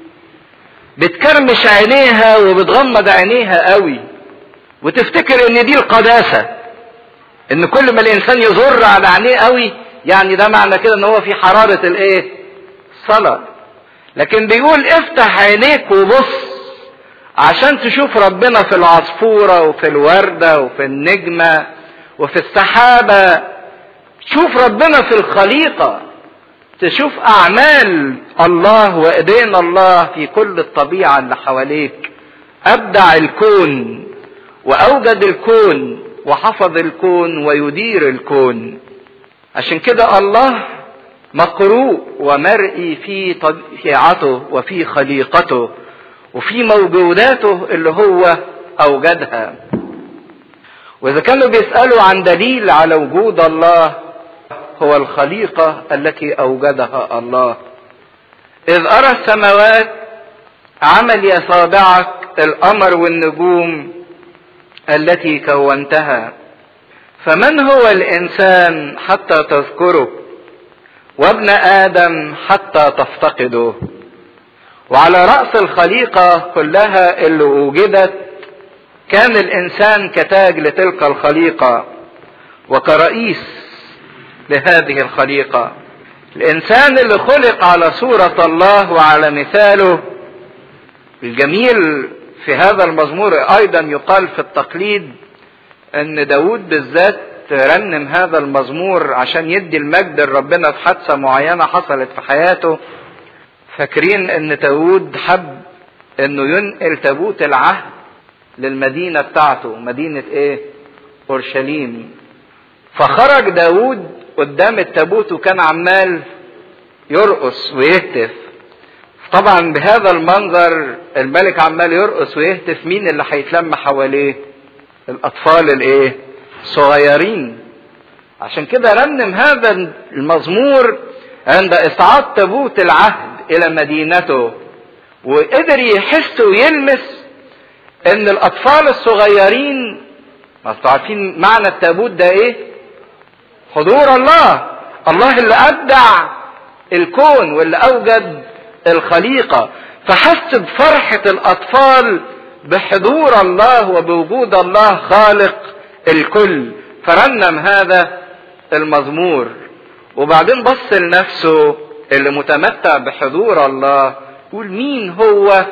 بتكرمش عينيها وبتغمض عينيها قوي وتفتكر ان دي القداسة ان كل ما الانسان يزر على عينيه قوي يعني ده معنى كده ان هو في حرارة الايه الصلاة لكن بيقول افتح عينيك وبص عشان تشوف ربنا في العصفورة وفي الوردة وفي النجمة وفي السحابة شوف ربنا في الخليقة تشوف أعمال الله وإيدين الله في كل الطبيعة اللي حواليك أبدع الكون وأوجد الكون وحفظ الكون ويدير الكون عشان كده الله مقروء ومرئي في طبيعته وفي خليقته وفي موجوداته اللي هو اوجدها واذا كانوا بيسالوا عن دليل على وجود الله هو الخليقه التي اوجدها الله اذ ارى السماوات عمل اصابعك القمر والنجوم التي كونتها فمن هو الانسان حتى تذكره وابن ادم حتى تفتقده وعلى راس الخليقه كلها اللي وجدت كان الانسان كتاج لتلك الخليقه وكرئيس لهذه الخليقه الانسان اللي خلق على صوره الله وعلى مثاله الجميل في هذا المزمور ايضا يقال في التقليد ان داود بالذات رنم هذا المزمور عشان يدي المجد لربنا في حادثه معينه حصلت في حياته فاكرين ان داود حب انه ينقل تابوت العهد للمدينه بتاعته مدينه ايه اورشليم فخرج داود قدام التابوت وكان عمال يرقص ويهتف طبعا بهذا المنظر الملك عمال يرقص ويهتف مين اللي هيتلم حواليه الاطفال الايه صغيرين عشان كده رنم هذا المزمور عند اصعاد تابوت العهد الى مدينته وقدر يحس ويلمس ان الاطفال الصغيرين ما انتوا عارفين معنى التابوت ده ايه حضور الله الله اللي ابدع الكون واللي اوجد الخليقه فحس بفرحه الاطفال بحضور الله وبوجود الله خالق الكل فرنم هذا المزمور وبعدين بص لنفسه اللي متمتع بحضور الله يقول مين هو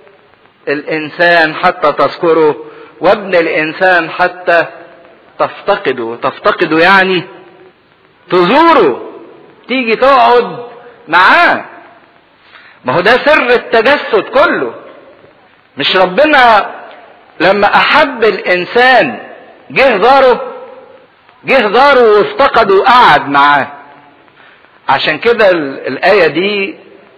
الانسان حتى تذكره وابن الانسان حتى تفتقده تفتقده يعني تزوره تيجي تقعد معاه ما هو ده سر التجسد كله مش ربنا لما احب الانسان جه زاره جه زاره وافتقده وقعد معاه عشان كده الايه دي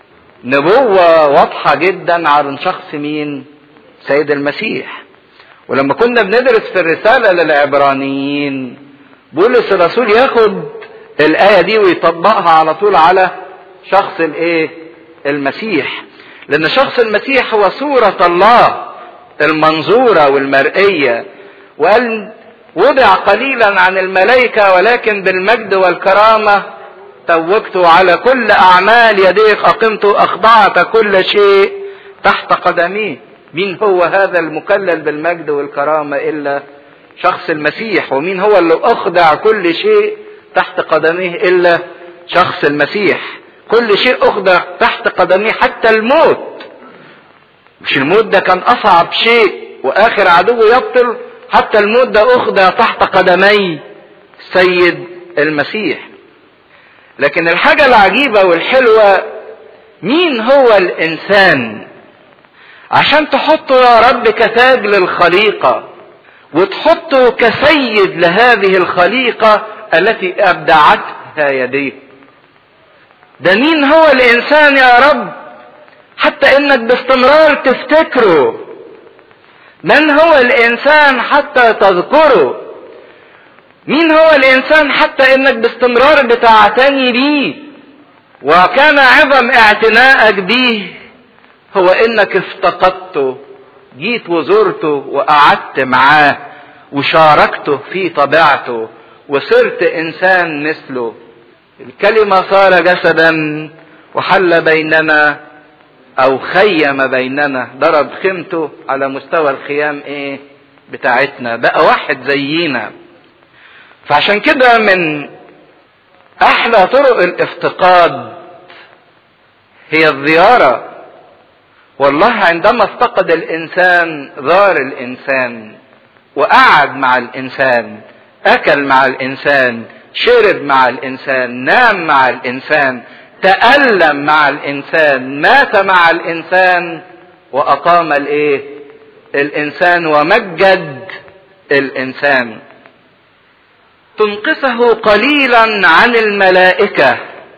نبوه واضحه جدا عن شخص مين سيد المسيح ولما كنا بندرس في الرساله للعبرانيين بولس الرسول ياخد الايه دي ويطبقها على طول على شخص الايه المسيح لان شخص المسيح هو صوره الله المنظوره والمرئيه وقال وضع قليلا عن الملائكه ولكن بالمجد والكرامه توجت على كل اعمال يديك اقمت اخضعت كل شيء تحت قدميه مين هو هذا المكلل بالمجد والكرامه الا شخص المسيح ومين هو اللي اخضع كل شيء تحت قدميه الا شخص المسيح كل شيء اخضع تحت قدميه حتى الموت مش الموت ده كان اصعب شيء واخر عدو يبطل حتى الموت ده اخضع تحت قدمي السيد المسيح لكن الحاجة العجيبة والحلوة مين هو الانسان عشان تحطه يا رب كتاج للخليقة وتحطه كسيد لهذه الخليقة التي ابدعتها يديه ده مين هو الانسان يا رب حتى انك باستمرار تفتكره من هو الانسان حتى تذكره مين هو الانسان حتى انك باستمرار بتعتني بيه وكان عظم اعتنائك بيه هو انك افتقدته جيت وزرته وقعدت معاه وشاركته في طبيعته وصرت انسان مثله الكلمة صار جسدا وحل بيننا او خيم بيننا ضرب خيمته على مستوى الخيام ايه بتاعتنا بقى واحد زينا فعشان كده من احلى طرق الافتقاد هي الزيارة والله عندما افتقد الانسان زار الانسان وقعد مع الانسان اكل مع الانسان شرب مع الانسان نام مع الانسان تألم مع الانسان مات مع الانسان واقام الايه الانسان ومجد الانسان تنقصه قليلا عن الملائكة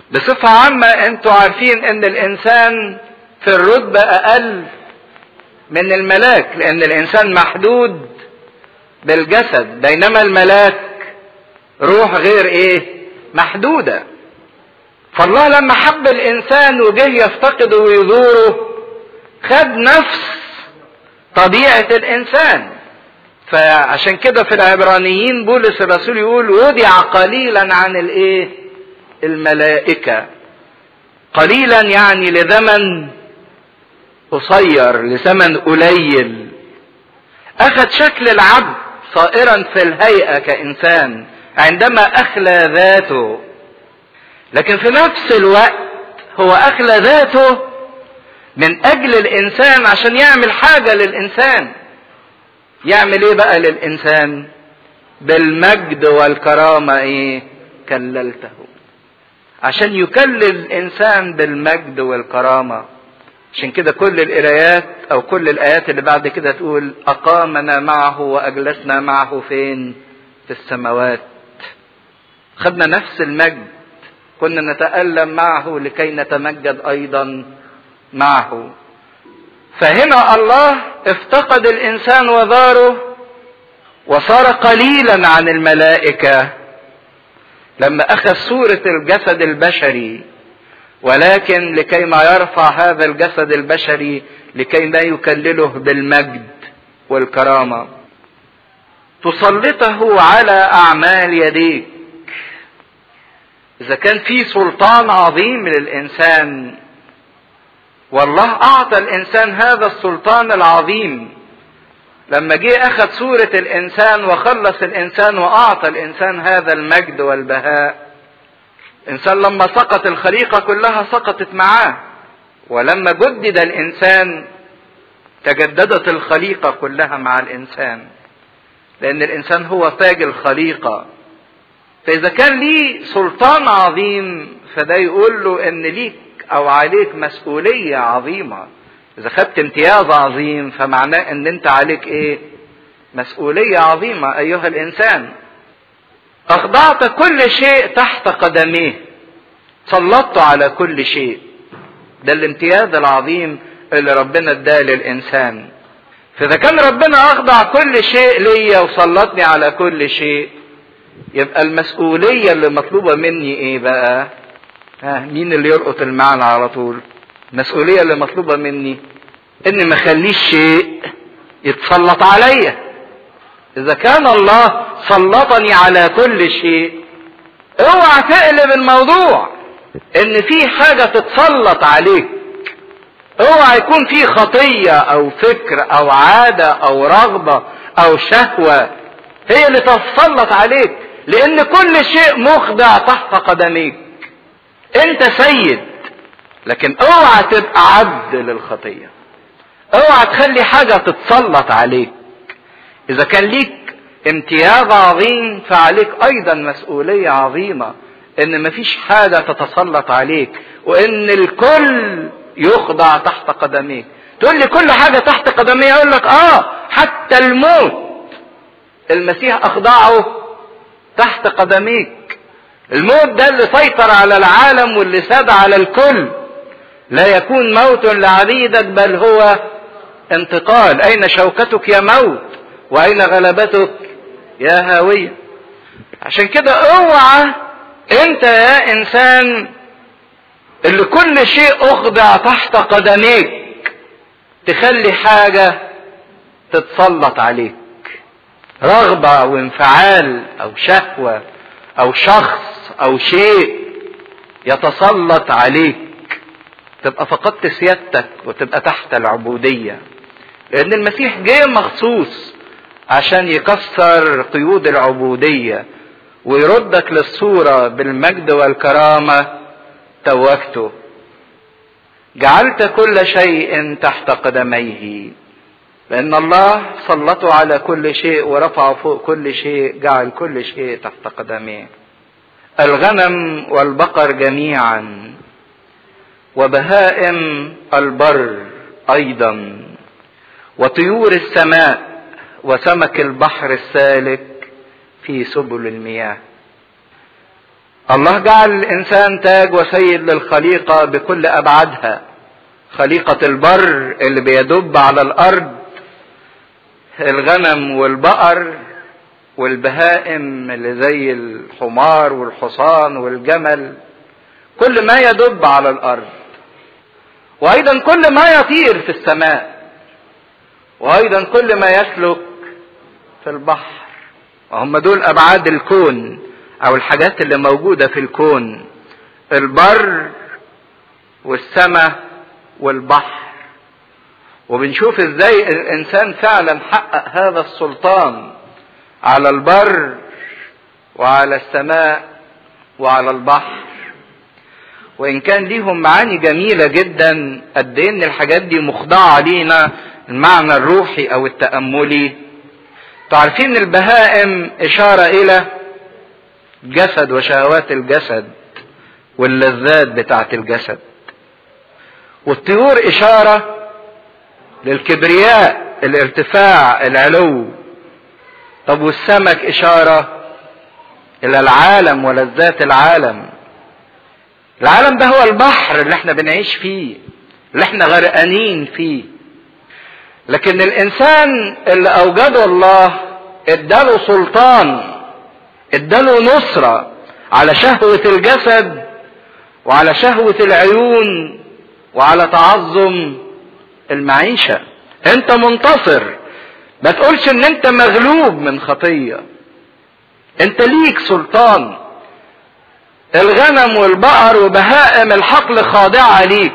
بصفة عامة انتوا عارفين ان الانسان في الرتبة اقل من الملاك لان الانسان محدود بالجسد بينما الملاك روح غير ايه محدودة فالله لما حب الانسان وجه يفتقده ويزوره خد نفس طبيعة الانسان فعشان كده في العبرانيين بولس الرسول يقول وضع قليلا عن الايه الملائكة قليلا يعني لزمن قصير لزمن قليل اخذ شكل العبد صائرا في الهيئة كانسان عندما اخلى ذاته لكن في نفس الوقت هو اخلى ذاته من اجل الانسان عشان يعمل حاجة للانسان يعمل ايه بقى للانسان بالمجد والكرامة ايه كللته عشان يكلل الانسان بالمجد والكرامة عشان كده كل القرايات او كل الايات اللي بعد كده تقول اقامنا معه واجلسنا معه فين في السماوات خدنا نفس المجد كنا نتألم معه لكي نتمجد ايضا معه فهنا الله افتقد الانسان وزاره وصار قليلا عن الملائكه لما اخذ صوره الجسد البشري ولكن لكي ما يرفع هذا الجسد البشري لكي ما يكلله بالمجد والكرامه تسلطه على اعمال يديك اذا كان في سلطان عظيم للانسان والله اعطى الانسان هذا السلطان العظيم لما جه اخذ صورة الانسان وخلص الانسان واعطى الانسان هذا المجد والبهاء الانسان لما سقط الخليقة كلها سقطت معاه ولما جدد الانسان تجددت الخليقة كلها مع الانسان لان الانسان هو تاج الخليقة فاذا كان ليه سلطان عظيم فده يقول له ان ليك او عليك مسؤولية عظيمة اذا خدت امتياز عظيم فمعناه ان انت عليك ايه مسؤولية عظيمة ايها الانسان اخضعت كل شيء تحت قدميه سلطت على كل شيء ده الامتياز العظيم اللي ربنا اداه للانسان فاذا كان ربنا اخضع كل شيء ليا وسلطني على كل شيء يبقى المسؤولية اللي مطلوبة مني ايه بقى ها مين اللي يلقط المعنى على طول المسؤولية اللي مطلوبة مني اني ما اخليش شيء يتسلط عليا اذا كان الله سلطني على كل شيء اوعى تقلب الموضوع ان في حاجة تتسلط عليك اوعى يكون في خطية او فكر او عادة او رغبة او شهوة هي اللي تتسلط عليك لان كل شيء مخضع تحت قدميك انت سيد لكن اوعى تبقى عبد للخطيه اوعى تخلي حاجه تتسلط عليك اذا كان ليك امتياز عظيم فعليك ايضا مسؤوليه عظيمه ان مفيش حاجه تتسلط عليك وان الكل يخضع تحت قدميك تقول لي كل حاجه تحت قدمي اقول لك اه حتى الموت المسيح اخضعه تحت قدميك الموت ده اللي سيطر على العالم واللي ساد على الكل لا يكون موت لعبيدك بل هو انتقال اين شوكتك يا موت واين غلبتك يا هاوية عشان كده اوعى انت يا انسان اللي كل شيء اخضع تحت قدميك تخلي حاجة تتسلط عليك رغبة او انفعال او شهوة او شخص او شيء يتسلط عليك تبقى فقدت سيادتك وتبقى تحت العبودية لان المسيح جه مخصوص عشان يكسر قيود العبودية ويردك للصورة بالمجد والكرامة توجته جعلت كل شيء تحت قدميه لأن الله سلطه على كل شيء ورفعه فوق كل شيء جعل كل شيء تحت قدميه الغنم والبقر جميعا وبهائم البر أيضا وطيور السماء وسمك البحر السالك في سبل المياه الله جعل الانسان تاج وسيد للخليقه بكل ابعادها خليقه البر اللي بيدب على الارض الغنم والبقر والبهائم اللي زي الحمار والحصان والجمل كل ما يدب على الارض وايضا كل ما يطير في السماء وايضا كل ما يسلك في البحر وهم دول ابعاد الكون او الحاجات اللي موجوده في الكون البر والسماء والبحر وبنشوف ازاي الانسان فعلا حقق هذا السلطان على البر وعلى السماء وعلى البحر وان كان ليهم معاني جميله جدا قد ايه ان الحاجات دي مخضعه لينا المعنى الروحي او التاملي تعرفين البهائم اشاره الى جسد وشهوات الجسد واللذات بتاعت الجسد والطيور اشاره للكبرياء الارتفاع العلو طب والسمك اشاره الى العالم ولذات العالم العالم ده هو البحر اللي احنا بنعيش فيه اللي احنا غرقانين فيه لكن الانسان اللي اوجده الله اداله سلطان اداله نصرة على شهوة الجسد وعلى شهوة العيون وعلى تعظم المعيشة انت منتصر ما تقولش ان انت مغلوب من خطية انت ليك سلطان الغنم والبقر وبهائم الحقل خاضعة ليك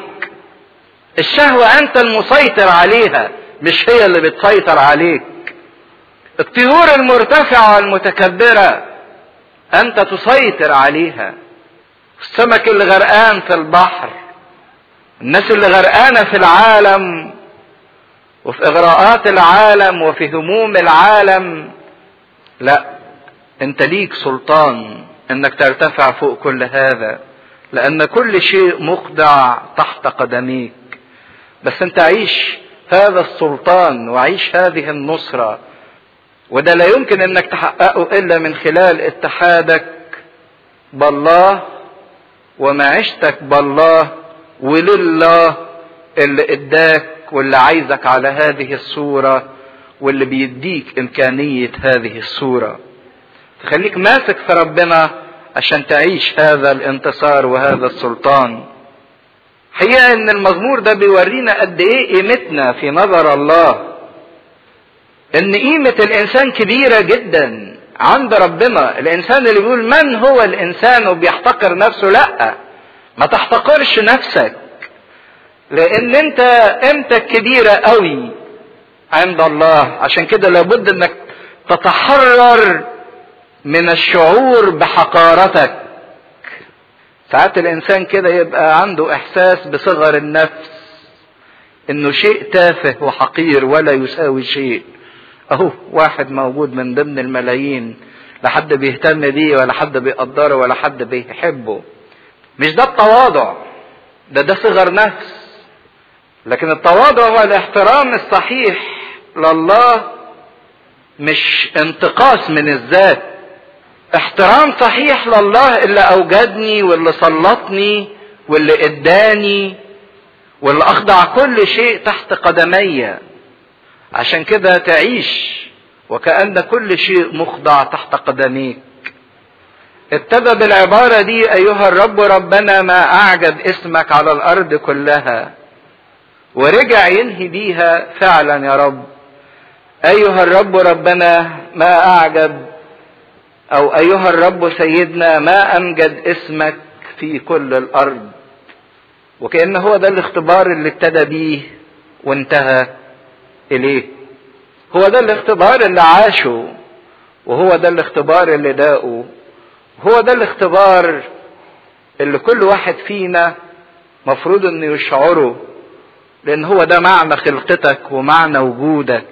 الشهوة انت المسيطر عليها مش هي اللي بتسيطر عليك الطيور المرتفعة المتكبرة انت تسيطر عليها السمك اللي غرقان في البحر الناس اللي غرقانة في العالم وفي اغراءات العالم وفي هموم العالم لا انت ليك سلطان انك ترتفع فوق كل هذا لان كل شيء مخضع تحت قدميك بس انت عيش هذا السلطان وعيش هذه النصرة وده لا يمكن انك تحققه الا من خلال اتحادك بالله ومعيشتك بالله ولله اللي اداك واللي عايزك على هذه الصورة واللي بيديك امكانية هذه الصورة تخليك ماسك في ربنا عشان تعيش هذا الانتصار وهذا السلطان حقيقة ان المزمور ده بيورينا قد ايه قيمتنا في نظر الله ان قيمة الانسان كبيرة جدا عند ربنا الانسان اللي بيقول من هو الانسان وبيحتقر نفسه لا ما تحتقرش نفسك لان انت قيمتك كبيرة قوي عند الله عشان كده لابد انك تتحرر من الشعور بحقارتك ساعات الانسان كده يبقى عنده احساس بصغر النفس انه شيء تافه وحقير ولا يساوي شيء اهو واحد موجود من ضمن الملايين لا حد بيهتم بيه ولا حد بيقدره ولا حد بيحبه مش ده التواضع ده ده صغر نفس لكن التواضع هو الاحترام الصحيح لله مش انتقاص من الذات احترام صحيح لله اللي اوجدني واللي سلطني واللي اداني واللي اخضع كل شيء تحت قدمي عشان كده تعيش وكأن كل شيء مخضع تحت قدميك ابتدى بالعبارة دي أيها الرب ربنا ما أعجب اسمك على الأرض كلها ورجع ينهي بيها فعلا يا رب أيها الرب ربنا ما أعجب أو أيها الرب سيدنا ما أمجد اسمك في كل الأرض وكأن هو ده الاختبار اللي ابتدى بيه وانتهى إليه هو ده الاختبار اللي عاشه وهو ده الاختبار اللي داقه هو ده الاختبار اللي كل واحد فينا مفروض انه يشعره لان هو ده معنى خلقتك ومعنى وجودك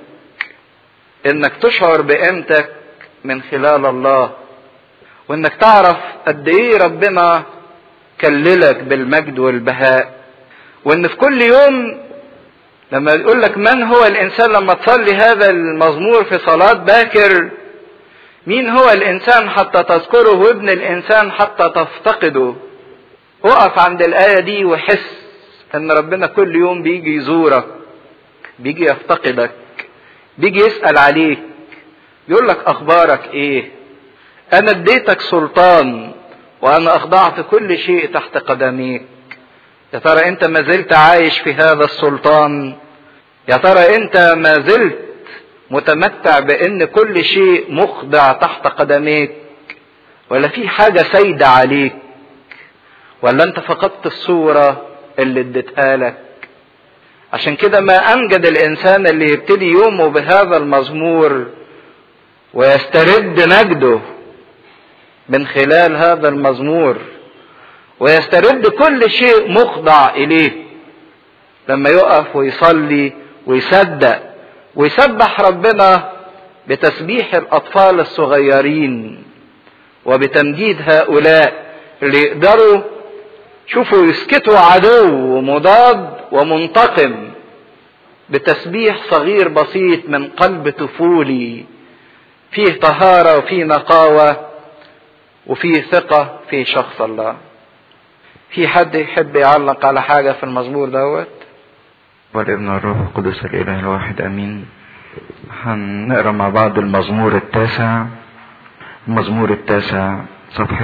انك تشعر بقيمتك من خلال الله وانك تعرف قد ايه ربنا كللك بالمجد والبهاء وان في كل يوم لما يقول لك من هو الانسان لما تصلي هذا المزمور في صلاة باكر مين هو الانسان حتى تذكره وابن الانسان حتى تفتقده اقف عند الايه دي وحس ان ربنا كل يوم بيجي يزورك بيجي يفتقدك بيجي يسال عليك يقول لك اخبارك ايه انا اديتك سلطان وانا اخضعت كل شيء تحت قدميك يا ترى انت ما زلت عايش في هذا السلطان يا ترى انت ما زلت متمتع بان كل شيء مخضع تحت قدميك ولا في حاجة سايدة عليك ولا انت فقدت الصورة اللي اديتها لك عشان كده ما امجد الانسان اللي يبتدي يومه بهذا المزمور ويسترد مجده من خلال هذا المزمور ويسترد كل شيء مخضع اليه لما يقف ويصلي ويصدق ويسبح ربنا بتسبيح الاطفال الصغيرين وبتمجيد هؤلاء اللي يقدروا شوفوا يسكتوا عدو مضاد ومنتقم بتسبيح صغير بسيط من قلب طفولي فيه طهارة وفيه نقاوة وفيه ثقة في شخص الله في حد يحب يعلق على حاجة في المزمور دوت والابن الروح القدس الاله الواحد امين هنقرا مع بعض المزمور التاسع المزمور التاسع صفحة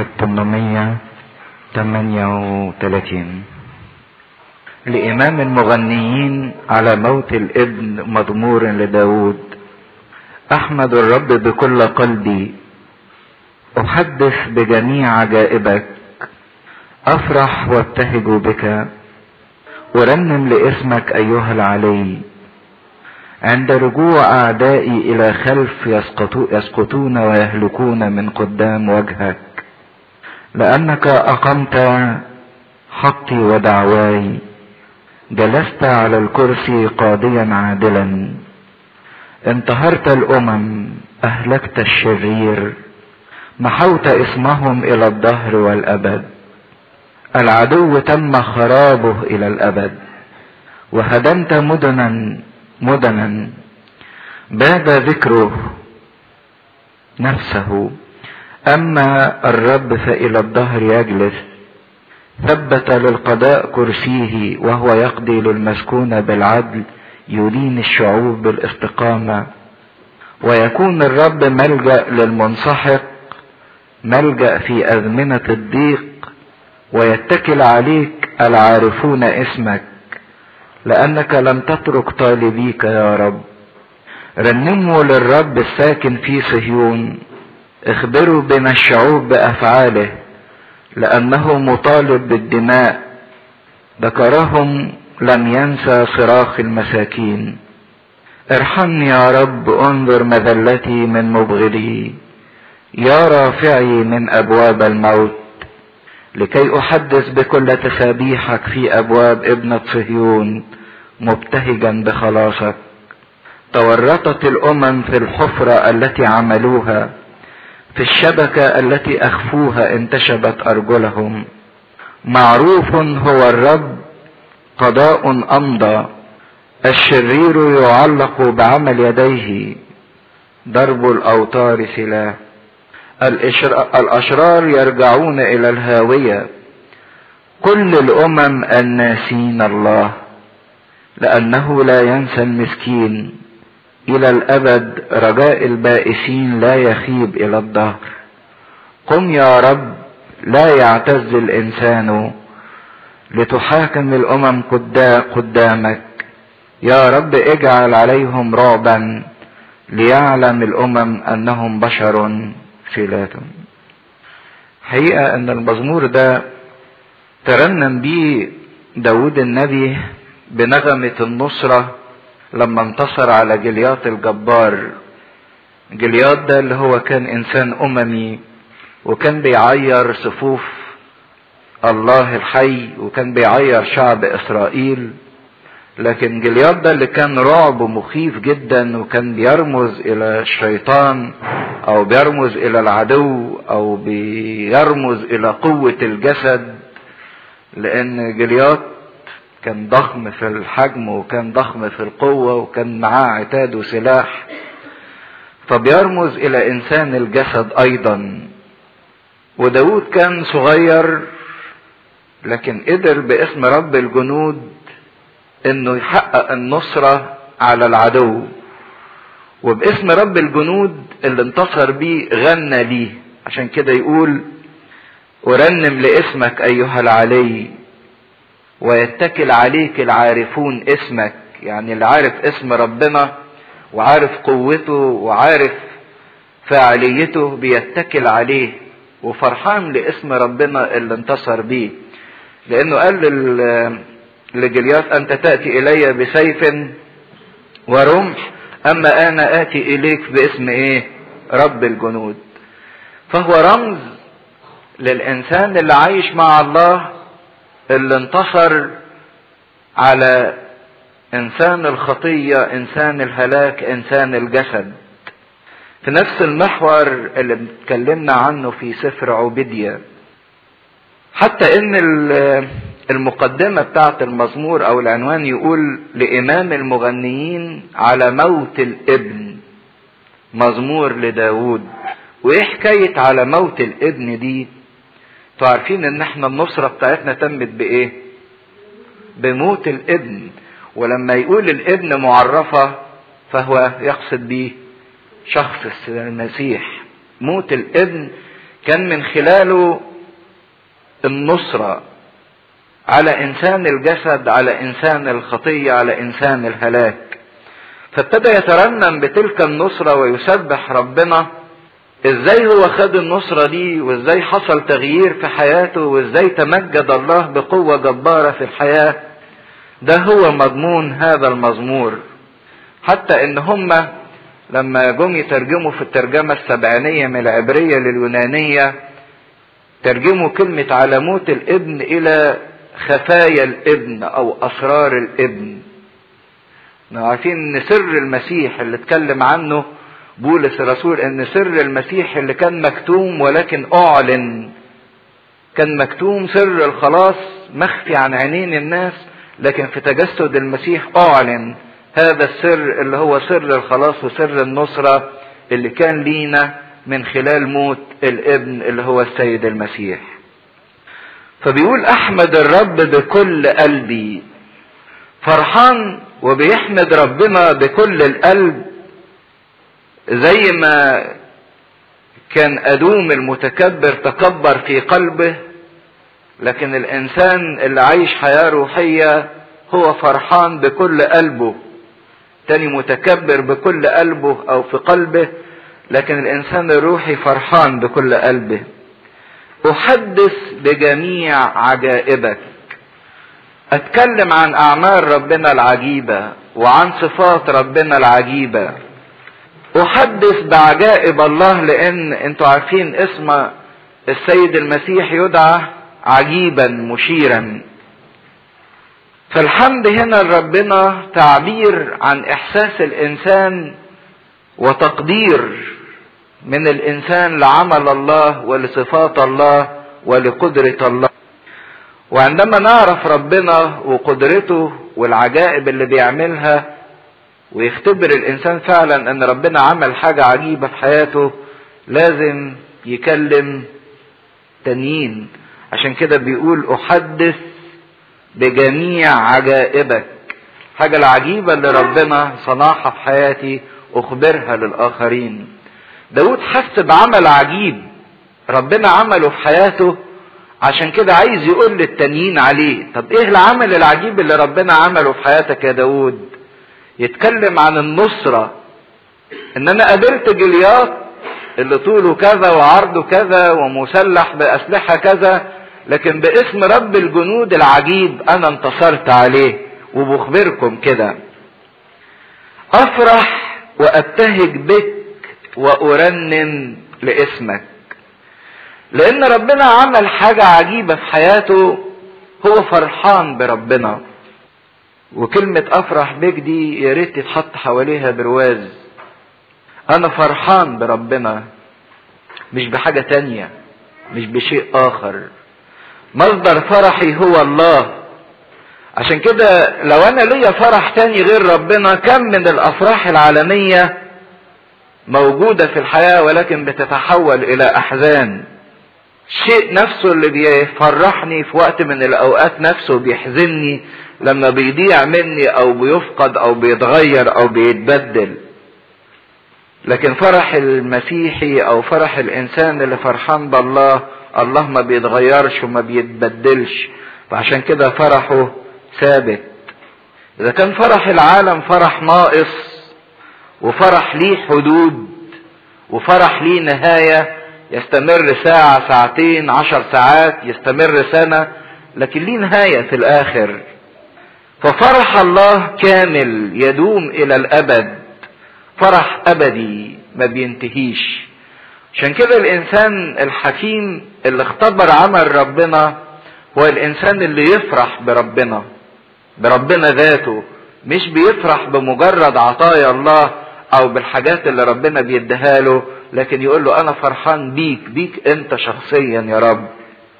838 لإمام المغنيين على موت الابن مضمور لداود أحمد الرب بكل قلبي أحدث بجميع عجائبك أفرح وابتهج بك أرنم لاسمك أيها العلي عند رجوع أعدائي إلى خلف يسقطون ويهلكون من قدام وجهك لأنك أقمت حقي ودعواي جلست على الكرسي قاضيا عادلا انتهرت الأمم أهلكت الشرير محوت اسمهم إلى الدهر والأبد العدو تم خرابه إلى الأبد وهدمت مدنا مدنا باد ذكره نفسه أما الرب فإلى الدهر يجلس ثبت للقضاء كرسيه وهو يقضي للمسكون بالعدل يدين الشعوب بالاستقامة ويكون الرب ملجأ للمنسحق ملجأ في أزمنة الضيق ويتكل عليك العارفون اسمك لأنك لم تترك طالبيك يا رب رنموا للرب الساكن في صهيون اخبروا بين الشعوب بأفعاله لأنه مطالب بالدماء ذكرهم لم ينسى صراخ المساكين ارحمني يا رب انظر مذلتي من مبغضي يا رافعي من ابواب الموت لكي احدث بكل تسابيحك في ابواب ابنة صهيون مبتهجا بخلاصك تورطت الامم في الحفرة التي عملوها في الشبكة التي اخفوها انتشبت ارجلهم معروف هو الرب قضاء امضى الشرير يعلق بعمل يديه ضرب الاوتار سلاح الاشرار يرجعون الى الهاويه كل الامم الناسين الله لانه لا ينسى المسكين الى الابد رجاء البائسين لا يخيب الى الدهر قم يا رب لا يعتز الانسان لتحاكم الامم قدامك يا رب اجعل عليهم رعبا ليعلم الامم انهم بشر فيلات حقيقة ان المزمور ده ترنم بيه داود النبي بنغمة النصرة لما انتصر على جليات الجبار جليات ده اللي هو كان انسان اممي وكان بيعير صفوف الله الحي وكان بيعير شعب اسرائيل لكن جليات ده اللي كان رعب مخيف جدا وكان بيرمز الى الشيطان او بيرمز الى العدو او بيرمز الى قوة الجسد لان جليات كان ضخم في الحجم وكان ضخم في القوة وكان معاه عتاد وسلاح فبيرمز الى انسان الجسد ايضا وداود كان صغير لكن قدر باسم رب الجنود انه يحقق النصرة على العدو وباسم رب الجنود اللي انتصر بيه غنى ليه عشان كده يقول ارنم لاسمك ايها العلي ويتكل عليك العارفون اسمك يعني اللي عارف اسم ربنا وعارف قوته وعارف فاعليته بيتكل عليه وفرحان لاسم ربنا اللي انتصر بيه لانه قال لجلياس انت تاتي الي بسيف ورمح اما انا اتي اليك باسم ايه رب الجنود فهو رمز للانسان اللي عايش مع الله اللي انتصر على انسان الخطيه انسان الهلاك انسان الجسد في نفس المحور اللي اتكلمنا عنه في سفر عبيدية حتى ان المقدمة بتاعت المزمور او العنوان يقول لامام المغنيين على موت الابن مزمور لداود وايه حكاية على موت الابن دي انتوا عارفين ان احنا النصرة بتاعتنا تمت بايه بموت الابن ولما يقول الابن معرفة فهو يقصد بيه شخص المسيح موت الابن كان من خلاله النصرة على انسان الجسد على انسان الخطية على انسان الهلاك فابتدى يترنم بتلك النصرة ويسبح ربنا ازاي هو خد النصرة دي وازاي حصل تغيير في حياته وازاي تمجد الله بقوة جبارة في الحياة ده هو مضمون هذا المزمور حتى ان هم لما جم يترجموا في الترجمة السبعينية من العبرية لليونانية ترجموا كلمة على موت الابن إلى خفايا الابن أو أسرار الابن عارفين ان سر المسيح اللي اتكلم عنه بولس الرسول ان سر المسيح اللي كان مكتوم ولكن اعلن كان مكتوم سر الخلاص مخفي عن عينين الناس لكن في تجسد المسيح اعلن هذا السر اللي هو سر الخلاص وسر النصرة اللي كان لينا من خلال موت الابن اللي هو السيد المسيح فبيقول احمد الرب بكل قلبي فرحان وبيحمد ربنا بكل القلب زي ما كان ادوم المتكبر تكبر في قلبه لكن الانسان اللي عايش حياه روحيه هو فرحان بكل قلبه تاني متكبر بكل قلبه او في قلبه لكن الانسان الروحي فرحان بكل قلبه احدث بجميع عجائبك اتكلم عن اعمال ربنا العجيبه وعن صفات ربنا العجيبه احدث بعجائب الله لان انتوا عارفين اسم السيد المسيح يدعى عجيبا مشيرا فالحمد هنا لربنا تعبير عن احساس الانسان وتقدير من الانسان لعمل الله ولصفات الله ولقدره الله وعندما نعرف ربنا وقدرته والعجائب اللي بيعملها ويختبر الانسان فعلا ان ربنا عمل حاجه عجيبه في حياته لازم يكلم تانيين عشان كده بيقول احدث بجميع عجائبك حاجة العجيبة اللي ربنا صنعها في حياتي اخبرها للاخرين داود حس بعمل عجيب ربنا عمله في حياته عشان كده عايز يقول للتانيين عليه طب ايه العمل العجيب اللي ربنا عمله في حياتك يا داود يتكلم عن النصرة ان انا قابلت جلياط اللي طوله كذا وعرضه كذا ومسلح باسلحة كذا لكن باسم رب الجنود العجيب انا انتصرت عليه وبخبركم كده افرح وابتهج بك وارنم لاسمك لان ربنا عمل حاجة عجيبة في حياته هو فرحان بربنا وكلمة افرح بك دي يا ريت تتحط حواليها برواز انا فرحان بربنا مش بحاجة تانية مش بشيء اخر مصدر فرحي هو الله عشان كده لو انا ليا فرح تاني غير ربنا كم من الافراح العالمية موجودة في الحياة ولكن بتتحول إلى أحزان الشيء نفسه اللي بيفرحني في وقت من الأوقات نفسه بيحزنني لما بيضيع مني أو بيفقد أو بيتغير أو بيتبدل لكن فرح المسيحي أو فرح الإنسان اللي فرحان بالله الله ما بيتغيرش وما بيتبدلش فعشان كده فرحه ثابت إذا كان فرح العالم فرح ناقص وفرح ليه حدود وفرح ليه نهاية يستمر ساعة ساعتين عشر ساعات يستمر سنة لكن ليه نهاية في الآخر ففرح الله كامل يدوم إلى الأبد فرح أبدي ما بينتهيش عشان كده الإنسان الحكيم اللي اختبر عمل ربنا هو الإنسان اللي يفرح بربنا بربنا ذاته مش بيفرح بمجرد عطايا الله او بالحاجات اللي ربنا بيديها له لكن يقول له انا فرحان بيك بيك انت شخصيا يا رب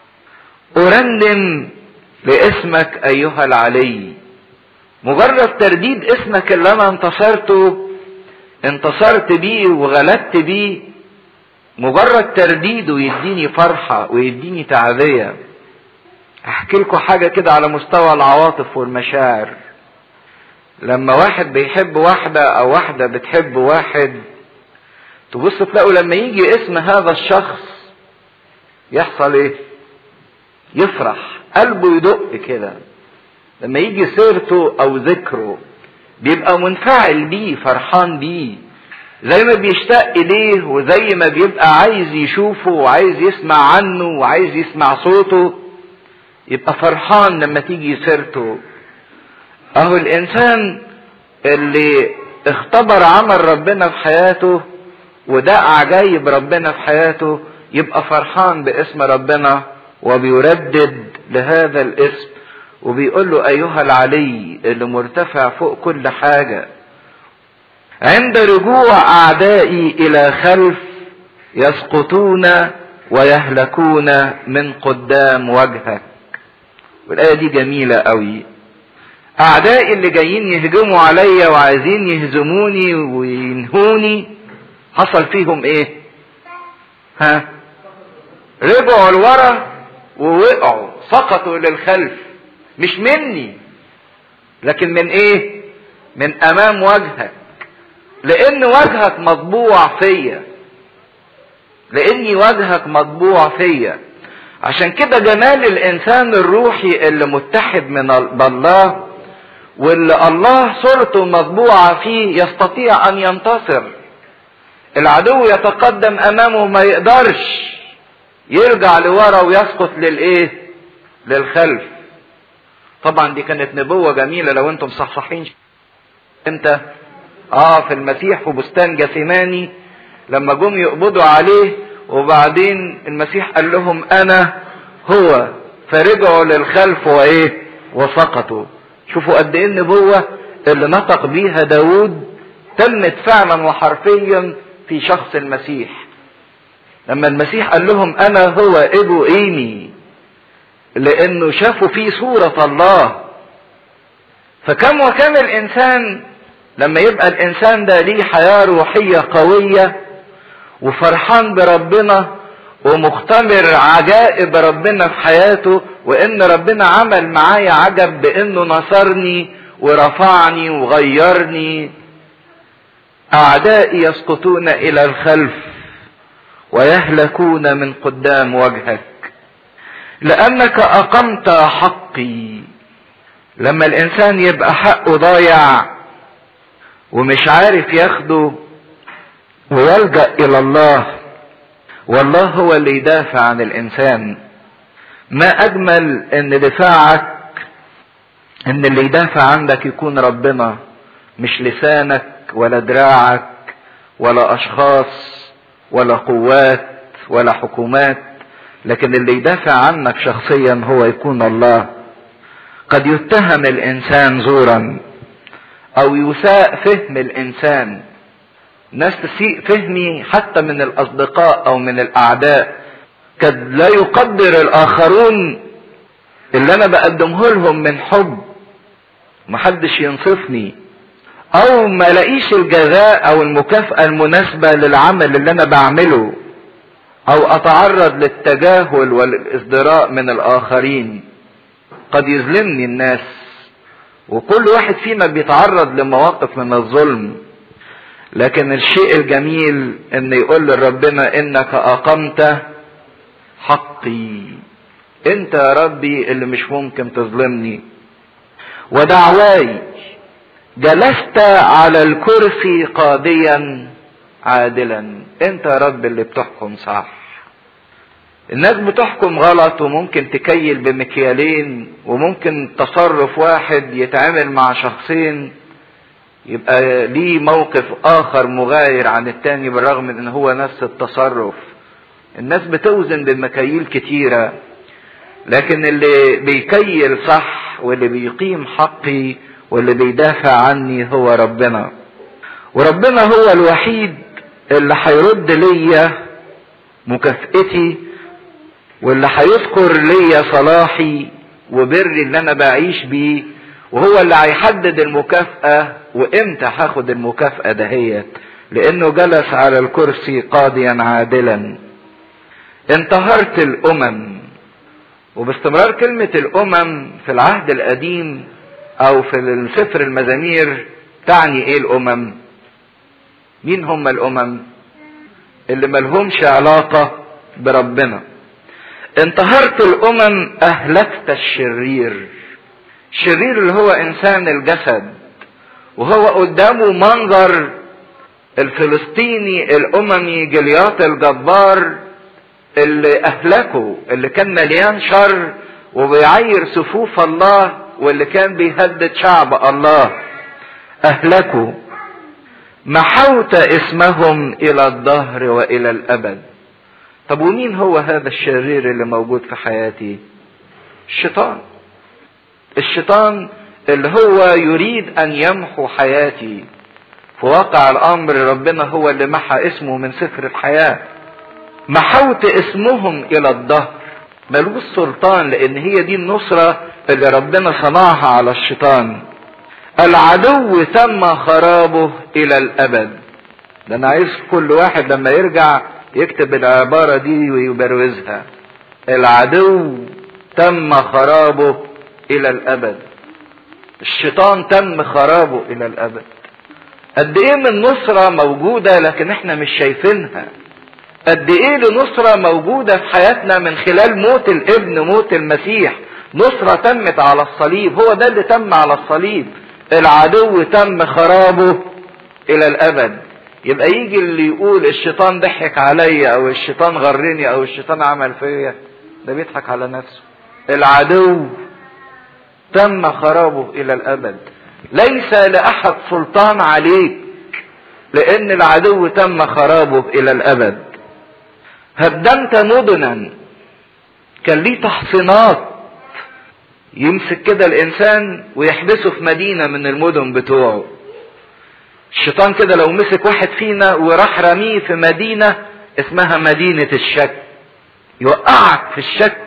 ارنم لاسمك ايها العلي مجرد ترديد اسمك اللي انا انتصرته انتصرت بيه وغلبت بيه مجرد ترديده يديني فرحة ويديني تعذية احكي لكم حاجة كده على مستوى العواطف والمشاعر لما واحد بيحب واحدة او واحدة بتحب واحد تبص تلاقوا لما يجي اسم هذا الشخص يحصل ايه يفرح قلبه يدق كده لما يجي سيرته او ذكره بيبقى منفعل بيه فرحان بيه زي ما بيشتاق اليه وزي ما بيبقى عايز يشوفه وعايز يسمع عنه وعايز يسمع صوته يبقى فرحان لما تيجي سيرته اهو الانسان اللي اختبر عمل ربنا في حياته وده عجايب ربنا في حياته يبقى فرحان باسم ربنا وبيردد لهذا الاسم وبيقول له ايها العلي اللي مرتفع فوق كل حاجة عند رجوع اعدائي الى خلف يسقطون ويهلكون من قدام وجهك والايه دي جميلة قوي اعدائي اللي جايين يهجموا عليا وعايزين يهزموني وينهوني حصل فيهم ايه ها رجعوا لورا ووقعوا سقطوا للخلف مش مني لكن من ايه من امام وجهك لان وجهك مطبوع فيا لاني وجهك مطبوع فيا عشان كده جمال الانسان الروحي اللي متحد من بالله واللي الله صورته مطبوعة فيه يستطيع ان ينتصر العدو يتقدم امامه ما يقدرش يرجع لورا ويسقط للايه للخلف طبعا دي كانت نبوة جميلة لو انتم صحصحين انت اه في المسيح في بستان جثماني لما جم يقبضوا عليه وبعدين المسيح قال لهم انا هو فرجعوا للخلف وايه وسقطوا شوفوا قد ايه النبوة اللي نطق بيها داود تمت فعلا وحرفيا في شخص المسيح لما المسيح قال لهم انا هو ابو ايمي لانه شافوا فيه صورة الله فكم وكم الانسان لما يبقى الانسان ده ليه حياة روحية قوية وفرحان بربنا ومختبر عجائب ربنا في حياته وان ربنا عمل معايا عجب بانه نصرني ورفعني وغيرني اعدائي يسقطون الى الخلف ويهلكون من قدام وجهك لانك اقمت حقي لما الانسان يبقى حقه ضايع ومش عارف ياخده ويلجا الى الله والله هو اللي يدافع عن الانسان ما اجمل ان دفاعك ان اللي يدافع عنك يكون ربنا مش لسانك ولا دراعك ولا اشخاص ولا قوات ولا حكومات لكن اللي يدافع عنك شخصيا هو يكون الله قد يتهم الانسان زورا او يساء فهم الانسان ناس تسيء فهمي حتى من الاصدقاء او من الاعداء قد لا يقدر الاخرون اللي انا بقدمه لهم من حب محدش ينصفني او ما لاقيش الجزاء او المكافأة المناسبة للعمل اللي انا بعمله او اتعرض للتجاهل والازدراء من الاخرين قد يظلمني الناس وكل واحد فينا بيتعرض لمواقف من الظلم لكن الشيء الجميل ان يقول لربنا انك اقمت حقي انت يا ربي اللي مش ممكن تظلمني ودعواي جلست على الكرسي قاضيا عادلا انت يا رب اللي بتحكم صح الناس بتحكم غلط وممكن تكيل بمكيالين وممكن تصرف واحد يتعامل مع شخصين يبقى ليه موقف اخر مغاير عن التاني بالرغم من ان هو نفس التصرف الناس بتوزن بمكاييل كتيرة لكن اللي بيكيل صح واللي بيقيم حقي واللي بيدافع عني هو ربنا وربنا هو الوحيد اللي هيرد ليا مكافئتي واللي هيذكر ليا صلاحي وبري اللي انا بعيش بيه وهو اللي هيحدد المكافأة وامتى هاخد المكافأة دهيت لانه جلس على الكرسي قاضيا عادلا انتهرت الامم وباستمرار كلمة الامم في العهد القديم او في سفر المزامير تعني ايه الامم مين هم الامم اللي ملهمش علاقة بربنا انتهرت الامم اهلكت الشرير الشرير اللي هو انسان الجسد وهو قدامه منظر الفلسطيني الاممي جليات الجبار اللي اهلكه اللي كان مليان شر وبيعير صفوف الله واللي كان بيهدد شعب الله اهلكوا محوت اسمهم الى الدهر والى الابد طب ومين هو هذا الشرير اللي موجود في حياتي الشيطان الشيطان اللي هو يريد ان يمحو حياتي في واقع الامر ربنا هو اللي محى اسمه من سفر الحياه محوت اسمهم الى الدهر ملوش سلطان لان هي دي النصرة اللي ربنا صنعها على الشيطان العدو تم خرابه الى الابد ده انا عايز كل واحد لما يرجع يكتب العبارة دي ويبروزها العدو تم خرابه الى الابد الشيطان تم خرابه الى الابد قد ايه من نصرة موجودة لكن احنا مش شايفينها قد ايه لنصرة موجودة في حياتنا من خلال موت الابن موت المسيح نصرة تمت على الصليب هو ده اللي تم على الصليب العدو تم خرابه الى الابد يبقى يجي اللي يقول الشيطان ضحك عليا او الشيطان غرني او الشيطان عمل فيا ده بيضحك على نفسه العدو تم خرابه الى الابد ليس لاحد سلطان عليك لان العدو تم خرابه الى الابد هدمت مدنا كان ليه تحصينات يمسك كده الانسان ويحبسه في مدينه من المدن بتوعه الشيطان كده لو مسك واحد فينا وراح رميه في مدينه اسمها مدينه الشك يوقعك في الشك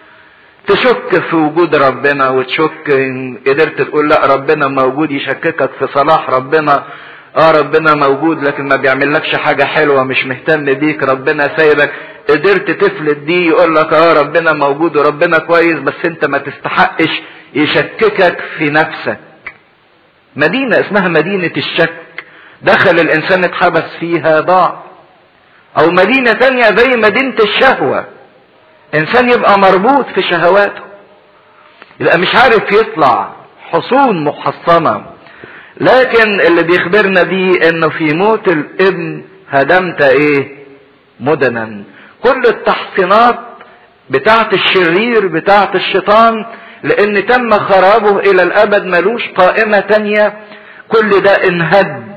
تشك في وجود ربنا وتشك ان قدرت تقول لا ربنا موجود يشككك في صلاح ربنا اه ربنا موجود لكن ما بيعملكش حاجة حلوة مش مهتم بيك ربنا سايبك قدرت تفلت دي يقول لك اه ربنا موجود وربنا كويس بس انت ما تستحقش يشككك في نفسك مدينة اسمها مدينة الشك دخل الانسان اتحبس فيها ضاع او مدينة تانية زي مدينة الشهوة انسان يبقى مربوط في شهواته يبقى مش عارف يطلع حصون محصنه لكن اللي بيخبرنا بيه انه في موت الابن هدمت ايه مدنا كل التحصينات بتاعت الشرير بتاعت الشيطان لان تم خرابه الى الابد ملوش قائمة تانية كل ده انهد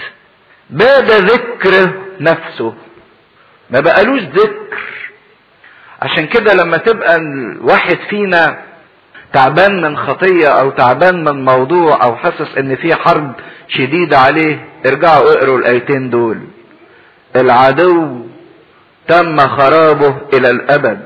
باد ذكر نفسه ما بقالوش ذكر عشان كده لما تبقى الواحد فينا تعبان من خطية او تعبان من موضوع او حاسس ان في حرب شديدة عليه ارجعوا اقروا الايتين دول العدو تم خرابه الى الابد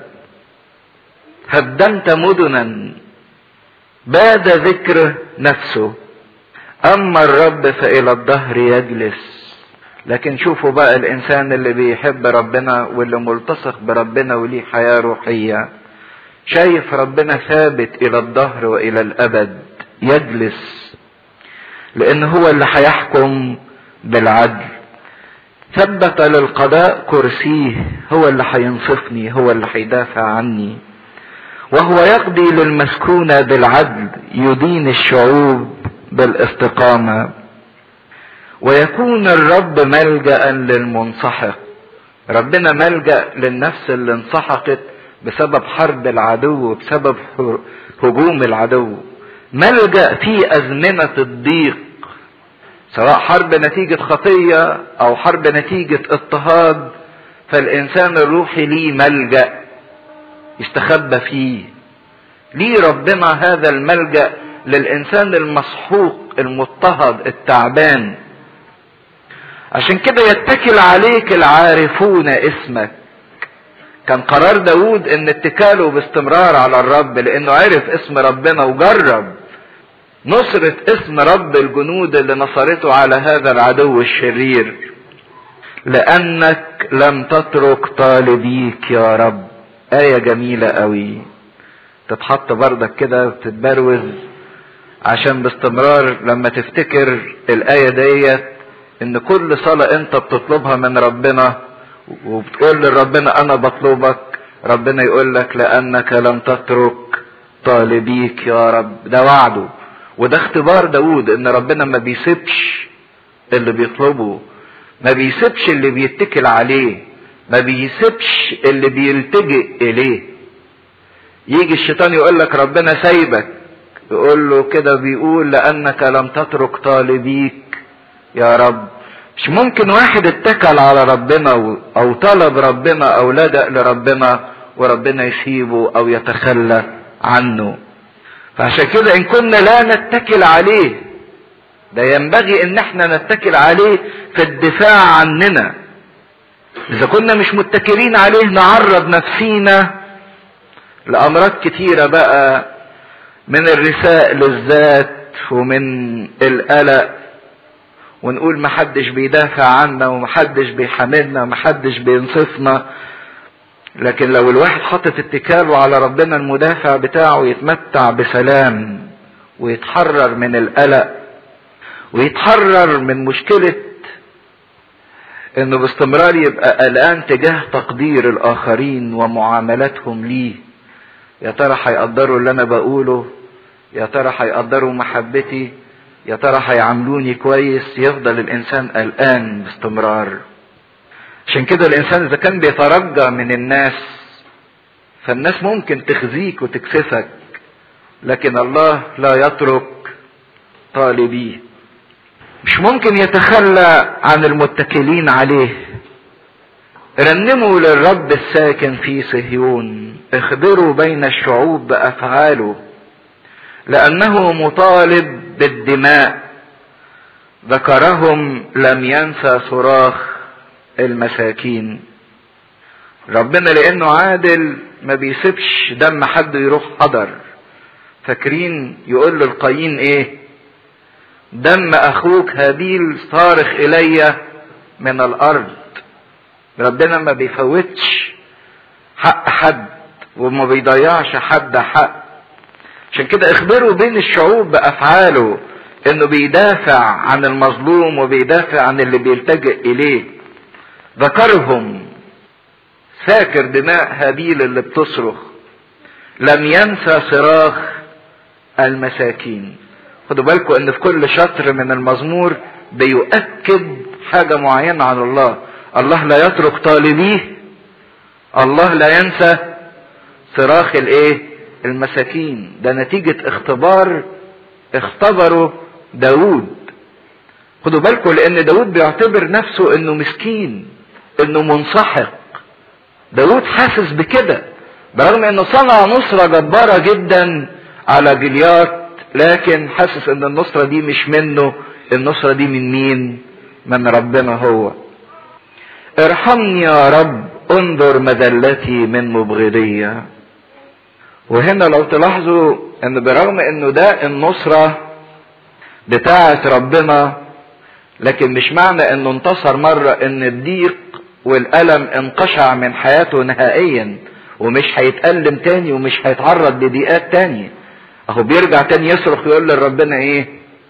هدمت مدنا باد ذكر نفسه اما الرب فالى الدهر يجلس لكن شوفوا بقى الانسان اللي بيحب ربنا واللي ملتصق بربنا وليه حياة روحية شايف ربنا ثابت الى الدهر والى الابد يجلس لان هو اللي هيحكم بالعدل ثبت للقضاء كرسيه هو اللي هينصفني هو اللي هيدافع عني وهو يقضي للمسكونة بالعدل يدين الشعوب بالاستقامة ويكون الرب ملجأ للمنسحق ربنا ملجأ للنفس اللي انسحقت بسبب حرب العدو بسبب هجوم العدو ملجأ في أزمنة الضيق سواء حرب نتيجة خطية أو حرب نتيجة اضطهاد فالإنسان الروحي ليه ملجأ يستخبى فيه ليه ربنا هذا الملجأ للإنسان المسحوق المضطهد التعبان عشان كده يتكل عليك العارفون اسمك كان قرار داود ان اتكاله باستمرار على الرب لانه عرف اسم ربنا وجرب نصرة اسم رب الجنود اللي نصرته على هذا العدو الشرير لانك لم تترك طالبيك يا رب آية جميلة قوي تتحط بردك كده وتتبروز عشان باستمرار لما تفتكر الآية ديت ان كل صلاة انت بتطلبها من ربنا وبتقول لربنا انا بطلبك ربنا يقول لك لانك لم تترك طالبيك يا رب ده وعده وده اختبار داود ان ربنا ما بيسيبش اللي بيطلبه ما بيسيبش اللي بيتكل عليه ما بيسيبش اللي بيلتجئ اليه يجي الشيطان يقول لك ربنا سايبك يقول له كده بيقول لانك لم تترك طالبيك يا رب مش ممكن واحد اتكل على ربنا او طلب ربنا او لجأ لربنا وربنا يسيبه او يتخلى عنه فعشان كده ان كنا لا نتكل عليه ده ينبغي ان احنا نتكل عليه في الدفاع عننا اذا كنا مش متكلين عليه نعرض نفسينا لامراض كتيرة بقى من الرثاء للذات ومن القلق ونقول محدش بيدافع عنا ومحدش بيحملنا ومحدش بينصفنا لكن لو الواحد حاطط اتكاله على ربنا المدافع بتاعه يتمتع بسلام ويتحرر من القلق ويتحرر من مشكلة انه باستمرار يبقى قلقان تجاه تقدير الاخرين ومعاملاتهم ليه يا ترى هيقدروا اللي انا بقوله يا ترى هيقدروا محبتي يا ترى هيعاملوني كويس يفضل الانسان قلقان باستمرار عشان كده الانسان اذا كان بيترجى من الناس فالناس ممكن تخزيك وتكسفك لكن الله لا يترك طالبيه مش ممكن يتخلى عن المتكلين عليه رنموا للرب الساكن في صهيون اخبروا بين الشعوب بافعاله لانه مطالب بالدماء ذكرهم لم ينسى صراخ المساكين ربنا لانه عادل ما بيسيبش دم حد يروح حضر فاكرين يقول للقايين ايه دم اخوك هابيل صارخ الي من الارض ربنا ما بيفوتش حق حد وما بيضيعش حد حق عشان كده اخبروا بين الشعوب بافعاله انه بيدافع عن المظلوم وبيدافع عن اللي بيلتجئ اليه ذكرهم فاكر دماء هابيل اللي بتصرخ لم ينسى صراخ المساكين خدوا بالكم ان في كل شطر من المزمور بيؤكد حاجة معينة عن الله الله لا يترك طالبيه الله لا ينسى صراخ الايه المساكين ده نتيجة اختبار اختبره داود خدوا بالكم لان داود بيعتبر نفسه انه مسكين انه منسحق داود حاسس بكده برغم انه صنع نصرة جبارة جدا على جليات لكن حاسس ان النصرة دي مش منه النصرة دي من مين من ربنا هو ارحمني يا رب انظر مذلتي من مبغضية وهنا لو تلاحظوا ان برغم انه ده النصرة بتاعة ربنا لكن مش معنى انه انتصر مرة ان الضيق والألم انقشع من حياته نهائيا ومش هيتألم تاني ومش هيتعرض لضيقات تاني اهو بيرجع تاني يصرخ يقول لربنا ايه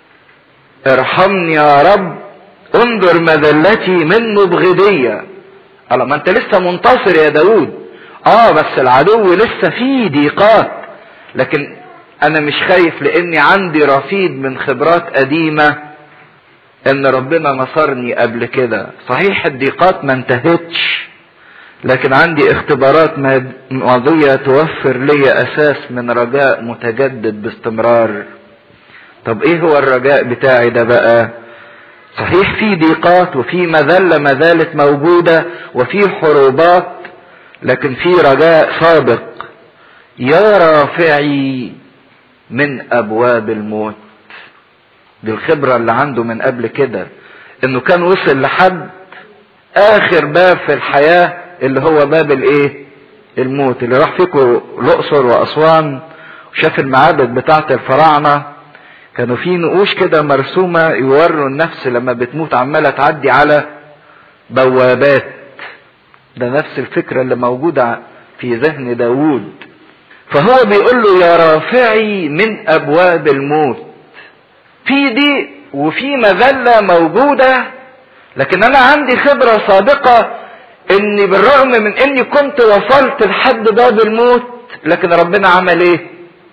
ارحمني يا رب انظر مذلتي من مبغضية قال ما انت لسه منتصر يا داود اه بس العدو لسه فيه ضيقات لكن انا مش خايف لاني عندي رصيد من خبرات قديمة ان ربنا نصرني قبل كده صحيح الضيقات ما انتهتش لكن عندي اختبارات ماضية توفر لي اساس من رجاء متجدد باستمرار طب ايه هو الرجاء بتاعي ده بقى صحيح في ضيقات وفي مذلة ما زالت موجودة وفي حروبات لكن في رجاء صادق يا رافعي من ابواب الموت دي الخبرة اللي عنده من قبل كده انه كان وصل لحد اخر باب في الحياة اللي هو باب الايه الموت اللي راح فيكم الاقصر واسوان وشاف المعابد بتاعة الفراعنة كانوا في نقوش كده مرسومة يوروا النفس لما بتموت عمالة تعدي على بوابات ده نفس الفكرة اللي موجودة في ذهن داوود فهو بيقول له يا رافعي من ابواب الموت في دي وفي مذلة موجودة لكن انا عندي خبرة سابقة اني بالرغم من اني كنت وصلت لحد باب الموت لكن ربنا عمل ايه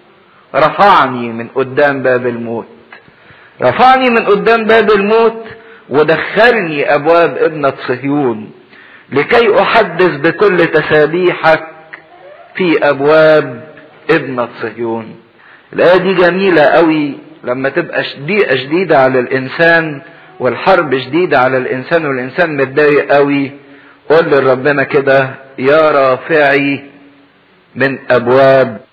رفعني من قدام باب الموت رفعني من قدام باب الموت ودخلني ابواب ابنة صهيون لكي احدث بكل تسابيحك في ابواب ابنة صهيون الايه دي جميلة قوي لما تبقى ضيقة شديدة على الانسان والحرب شديدة على الانسان والانسان متضايق قوي قول لربنا كده يا رافعي من ابواب